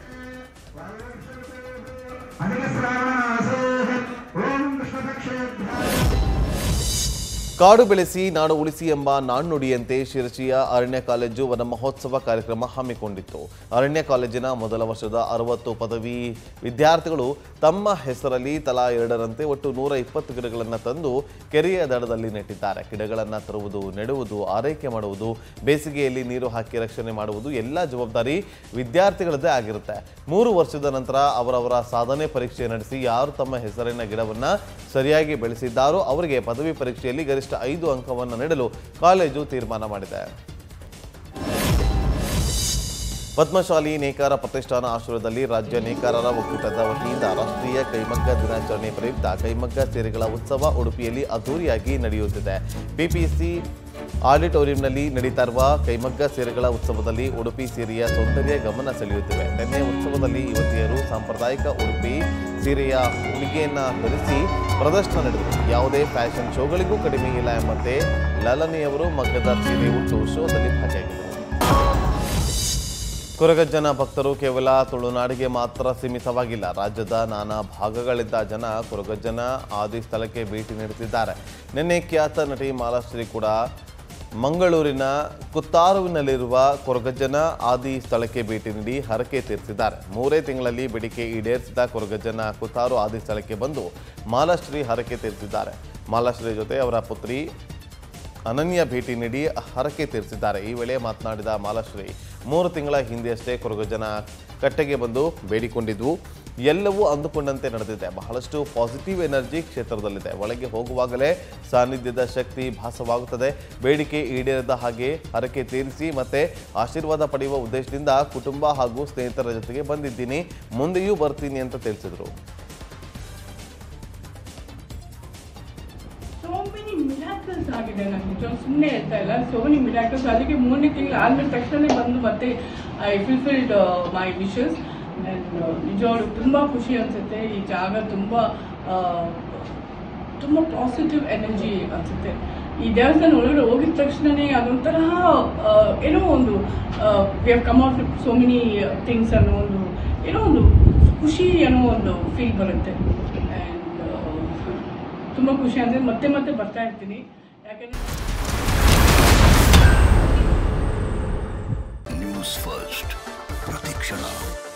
ಕಾಡು ಬೆಳೆಸಿ ನಾಡು ಉಳಿಸಿ ಎಂಬ ನಾಣ್ಣುಡಿಯಂತೆ ಶಿರಸಿಯ ಅರಣ್ಯ ಕಾಲೇಜು ವನ ಮಹೋತ್ಸವ ಕಾರ್ಯಕ್ರಮ ಹಮ್ಮಿಕೊಂಡಿತ್ತು ಅರಣ್ಯ ಕಾಲೇಜಿನ ಮೊದಲ ವರ್ಷದ ಅರವತ್ತು ಪದವಿ ವಿದ್ಯಾರ್ಥಿಗಳು ತಮ್ಮ ಹೆಸರಲ್ಲಿ ತಲಾ ಎರಡರಂತೆ ಒಟ್ಟು ನೂರ ಇಪ್ಪತ್ತು ಗಿಡಗಳನ್ನು ತಂದು ಕೆರೆಯ ದಡದಲ್ಲಿ ನೆಟ್ಟಿದ್ದಾರೆ ಗಿಡಗಳನ್ನು ತರುವುದು ನೆಡುವುದು ಆರೈಕೆ ಮಾಡುವುದು ಬೇಸಿಗೆಯಲ್ಲಿ ನೀರು ಹಾಕಿ ರಕ್ಷಣೆ ಮಾಡುವುದು ಎಲ್ಲ ಜವಾಬ್ದಾರಿ ವಿದ್ಯಾರ್ಥಿಗಳದ್ದೇ ಆಗಿರುತ್ತೆ ಮೂರು ವರ್ಷದ ನಂತರ ಅವರವರ ಸಾಧನೆ ಪರೀಕ್ಷೆ ನಡೆಸಿ ಯಾರು ತಮ್ಮ ಹೆಸರಿನ ಗಿಡವನ್ನು ಸರಿಯಾಗಿ ಬೆಳೆಸಿದ್ದಾರೋ ಅವರಿಗೆ ಪದವಿ ಪರೀಕ್ಷೆಯಲ್ಲಿ ಗರಿಷ್ಠ ಐದು ಅಂಕವನ್ನು ನೀಡಲು ಕಾಲೇಜು ತೀರ್ಮಾನ ಮಾಡಿದೆ ಪದ್ಮಶಾಲಿ ನೇಕಾರ ಪ್ರತಿಷ್ಠಾನ ಆಶ್ರಯದಲ್ಲಿ ರಾಜ್ಯ ನೇಕಾರರ ಒಕ್ಕೂಟದ ವತಿಯಿಂದ ರಾಷ್ಟ್ರೀಯ ಕೈಮಗ್ಗ ದಿನಾಚರಣೆ ಪ್ರಯುಕ್ತ ಕೈಮಗ್ಗ ಸೀರೆಗಳ ಉತ್ಸವ ಉಡುಪಿಯಲ್ಲಿ ಅದ್ದೂರಿಯಾಗಿ ನಡೆಯುತ್ತಿದೆ ಪಿಪಿಸಿ ಆಡಿಟೋರಿಯಂನಲ್ಲಿ ನಡೀತಾ ಇರುವ ಕೈಮಗ್ಗ ಸೀರೆಗಳ ಉತ್ಸವದಲ್ಲಿ ಉಡುಪಿ ಸೀರೆಯ ಸೌಂದರ್ಯ ಗಮನ ಸೆಳೆಯುತ್ತಿವೆ ನಿನ್ನೆ ಉತ್ಸವದಲ್ಲಿ ಯುವತಿಯರು ಸಾಂಪ್ರದಾಯಿಕ ಉಡುಪಿ ಸೀರೆಯ ಉಡುಗೆಯನ್ನ ಧರಿಸಿ ಪ್ರದರ್ಶನ ನಡೆದರು ಯಾವುದೇ ಫ್ಯಾಷನ್ ಶೋಗಳಿಗೂ ಕಡಿಮೆ ಇಲ್ಲ ಎಂಬಂತೆ ಲಲನೆಯವರು ಮಗ್ಗದ ಸೀರೆ ಉಟ್ಟು ಶೋದಲ್ಲಿ ಭಾಗಿಯಾಗಿದ್ದರು ಕೊರಗಜ್ಜನ ಭಕ್ತರು ಕೇವಲ ತುಳುನಾಡಿಗೆ ಮಾತ್ರ ಸೀಮಿತವಾಗಿಲ್ಲ ರಾಜ್ಯದ ನಾನಾ ಭಾಗಗಳಿಂದ ಜನ ಕೊರಗಜ್ಜನ ಆದಿ ಸ್ಥಳಕ್ಕೆ ಭೇಟಿ ನೀಡುತ್ತಿದ್ದಾರೆ ನಿನ್ನೆ ಖ್ಯಾತ ನಟಿ ಮಾಲಾಶ್ರೀ ಕೂಡ ಮಂಗಳೂರಿನ ಕುತ್ತಾರುವಿನಲ್ಲಿರುವ ಕೊರಗಜ್ಜನ ಆದಿ ಸ್ಥಳಕ್ಕೆ ಭೇಟಿ ನೀಡಿ ಹರಕೆ ತೀರಿಸಿದ್ದಾರೆ ಮೂರೇ ತಿಂಗಳಲ್ಲಿ ಬೇಡಿಕೆ ಈಡೇರಿಸಿದ ಕೊರಗಜ್ಜನ ಕುತ್ತಾರು ಆದಿ ಸ್ಥಳಕ್ಕೆ ಬಂದು ಮಾಲಾಶ್ರೀ ಹರಕೆ ತೀರಿಸಿದ್ದಾರೆ ಮಾಲಾಶ್ರೀ ಜೊತೆ ಅವರ ಪುತ್ರಿ ಅನನ್ಯ ಭೇಟಿ ನೀಡಿ ಹರಕೆ ತೀರಿಸಿದ್ದಾರೆ ಈ ವೇಳೆ ಮಾತನಾಡಿದ ಮಾಲಾಶ್ರೀ ಮೂರು ತಿಂಗಳ ಹಿಂದೆಯಷ್ಟೇ ಕೊರಗಜ್ಜನ ಕಟ್ಟೆಗೆ ಬಂದು ಬೇಡಿಕೊಂಡಿದ್ವು ಎಲ್ಲವೂ ಅಂದುಕೊಂಡಂತೆ ನಡೆದಿದೆ ಬಹಳಷ್ಟು ಪಾಸಿಟಿವ್ ಎನರ್ಜಿ ಕ್ಷೇತ್ರದಲ್ಲಿದೆ ಒಳಗೆ ಹೋಗುವಾಗಲೇ ಸಾನ್ನಿಧ್ಯದ ಶಕ್ತಿ ಭಾಸವಾಗುತ್ತದೆ ಬೇಡಿಕೆ ಈಡೇರದ ಹಾಗೆ ಹರಕೆ ತೀರಿಸಿ ಮತ್ತೆ ಆಶೀರ್ವಾದ ಪಡೆಯುವ ಉದ್ದೇಶದಿಂದ ಕುಟುಂಬ ಹಾಗೂ ಸ್ನೇಹಿತರ ಜೊತೆಗೆ ಬಂದಿದ್ದೀನಿ ಮುಂದೆಯೂ ಬರ್ತೀನಿ ಅಂತ ತಿಳಿಸಿದರು ಸೋ ಮೆನಿ ಮಿರಾಕಲ್ಸ್ ಆಗಿದೆ ನನಗೆ ನಿಜ ಸುಮ್ಮನೆ ಹೇಳ್ತಾ ಇಲ್ಲ ಸೋ ಮೆನಿ ಮಿರಾಕಲ್ಸ್ ಅದಕ್ಕೆ ಮೂರನೇ ತಿಂಗಳು ಆದ್ಮೇಲೆ ತಕ್ಷಣ ಬಂದು ಮತ್ತೆ I fulfilled my wishes and ನಿಜವಾಗ್ಲು ತುಂಬ ಖುಷಿ ಅನಿಸುತ್ತೆ ಈ ಜಾಗ ತುಂಬ ತುಂಬ ಪಾಸಿಟಿವ್ ಎನರ್ಜಿ ಅನಿಸುತ್ತೆ ಈ ದೇವಸ್ಥಾನ ಒಳಗಡೆ ಹೋಗಿದ ತಕ್ಷಣನೇ ಅದೊಂಥರ ಆ, ಏನೋ ಒಂದು we have come out so many things ಅನ್ನೋ ಒಂದು ಏನೋ ಒಂದು ಖುಷಿ ಅನ್ನೋ ಒಂದು ಫೀಲ್ ಬರುತ್ತೆ ಆ್ಯಂಡ್ ತುಂಬ ಖುಷಿ ಅಂದರೆ ಮತ್ತೆ ಮತ್ತೆ ಬರ್ತಾ ಇರ್ತೀನಿ ಯಾಕಂದರೆ ನ್ಯೂಸ್ ಫಸ್ಟ್ ಪ್ರತಿಕ್ಷಣ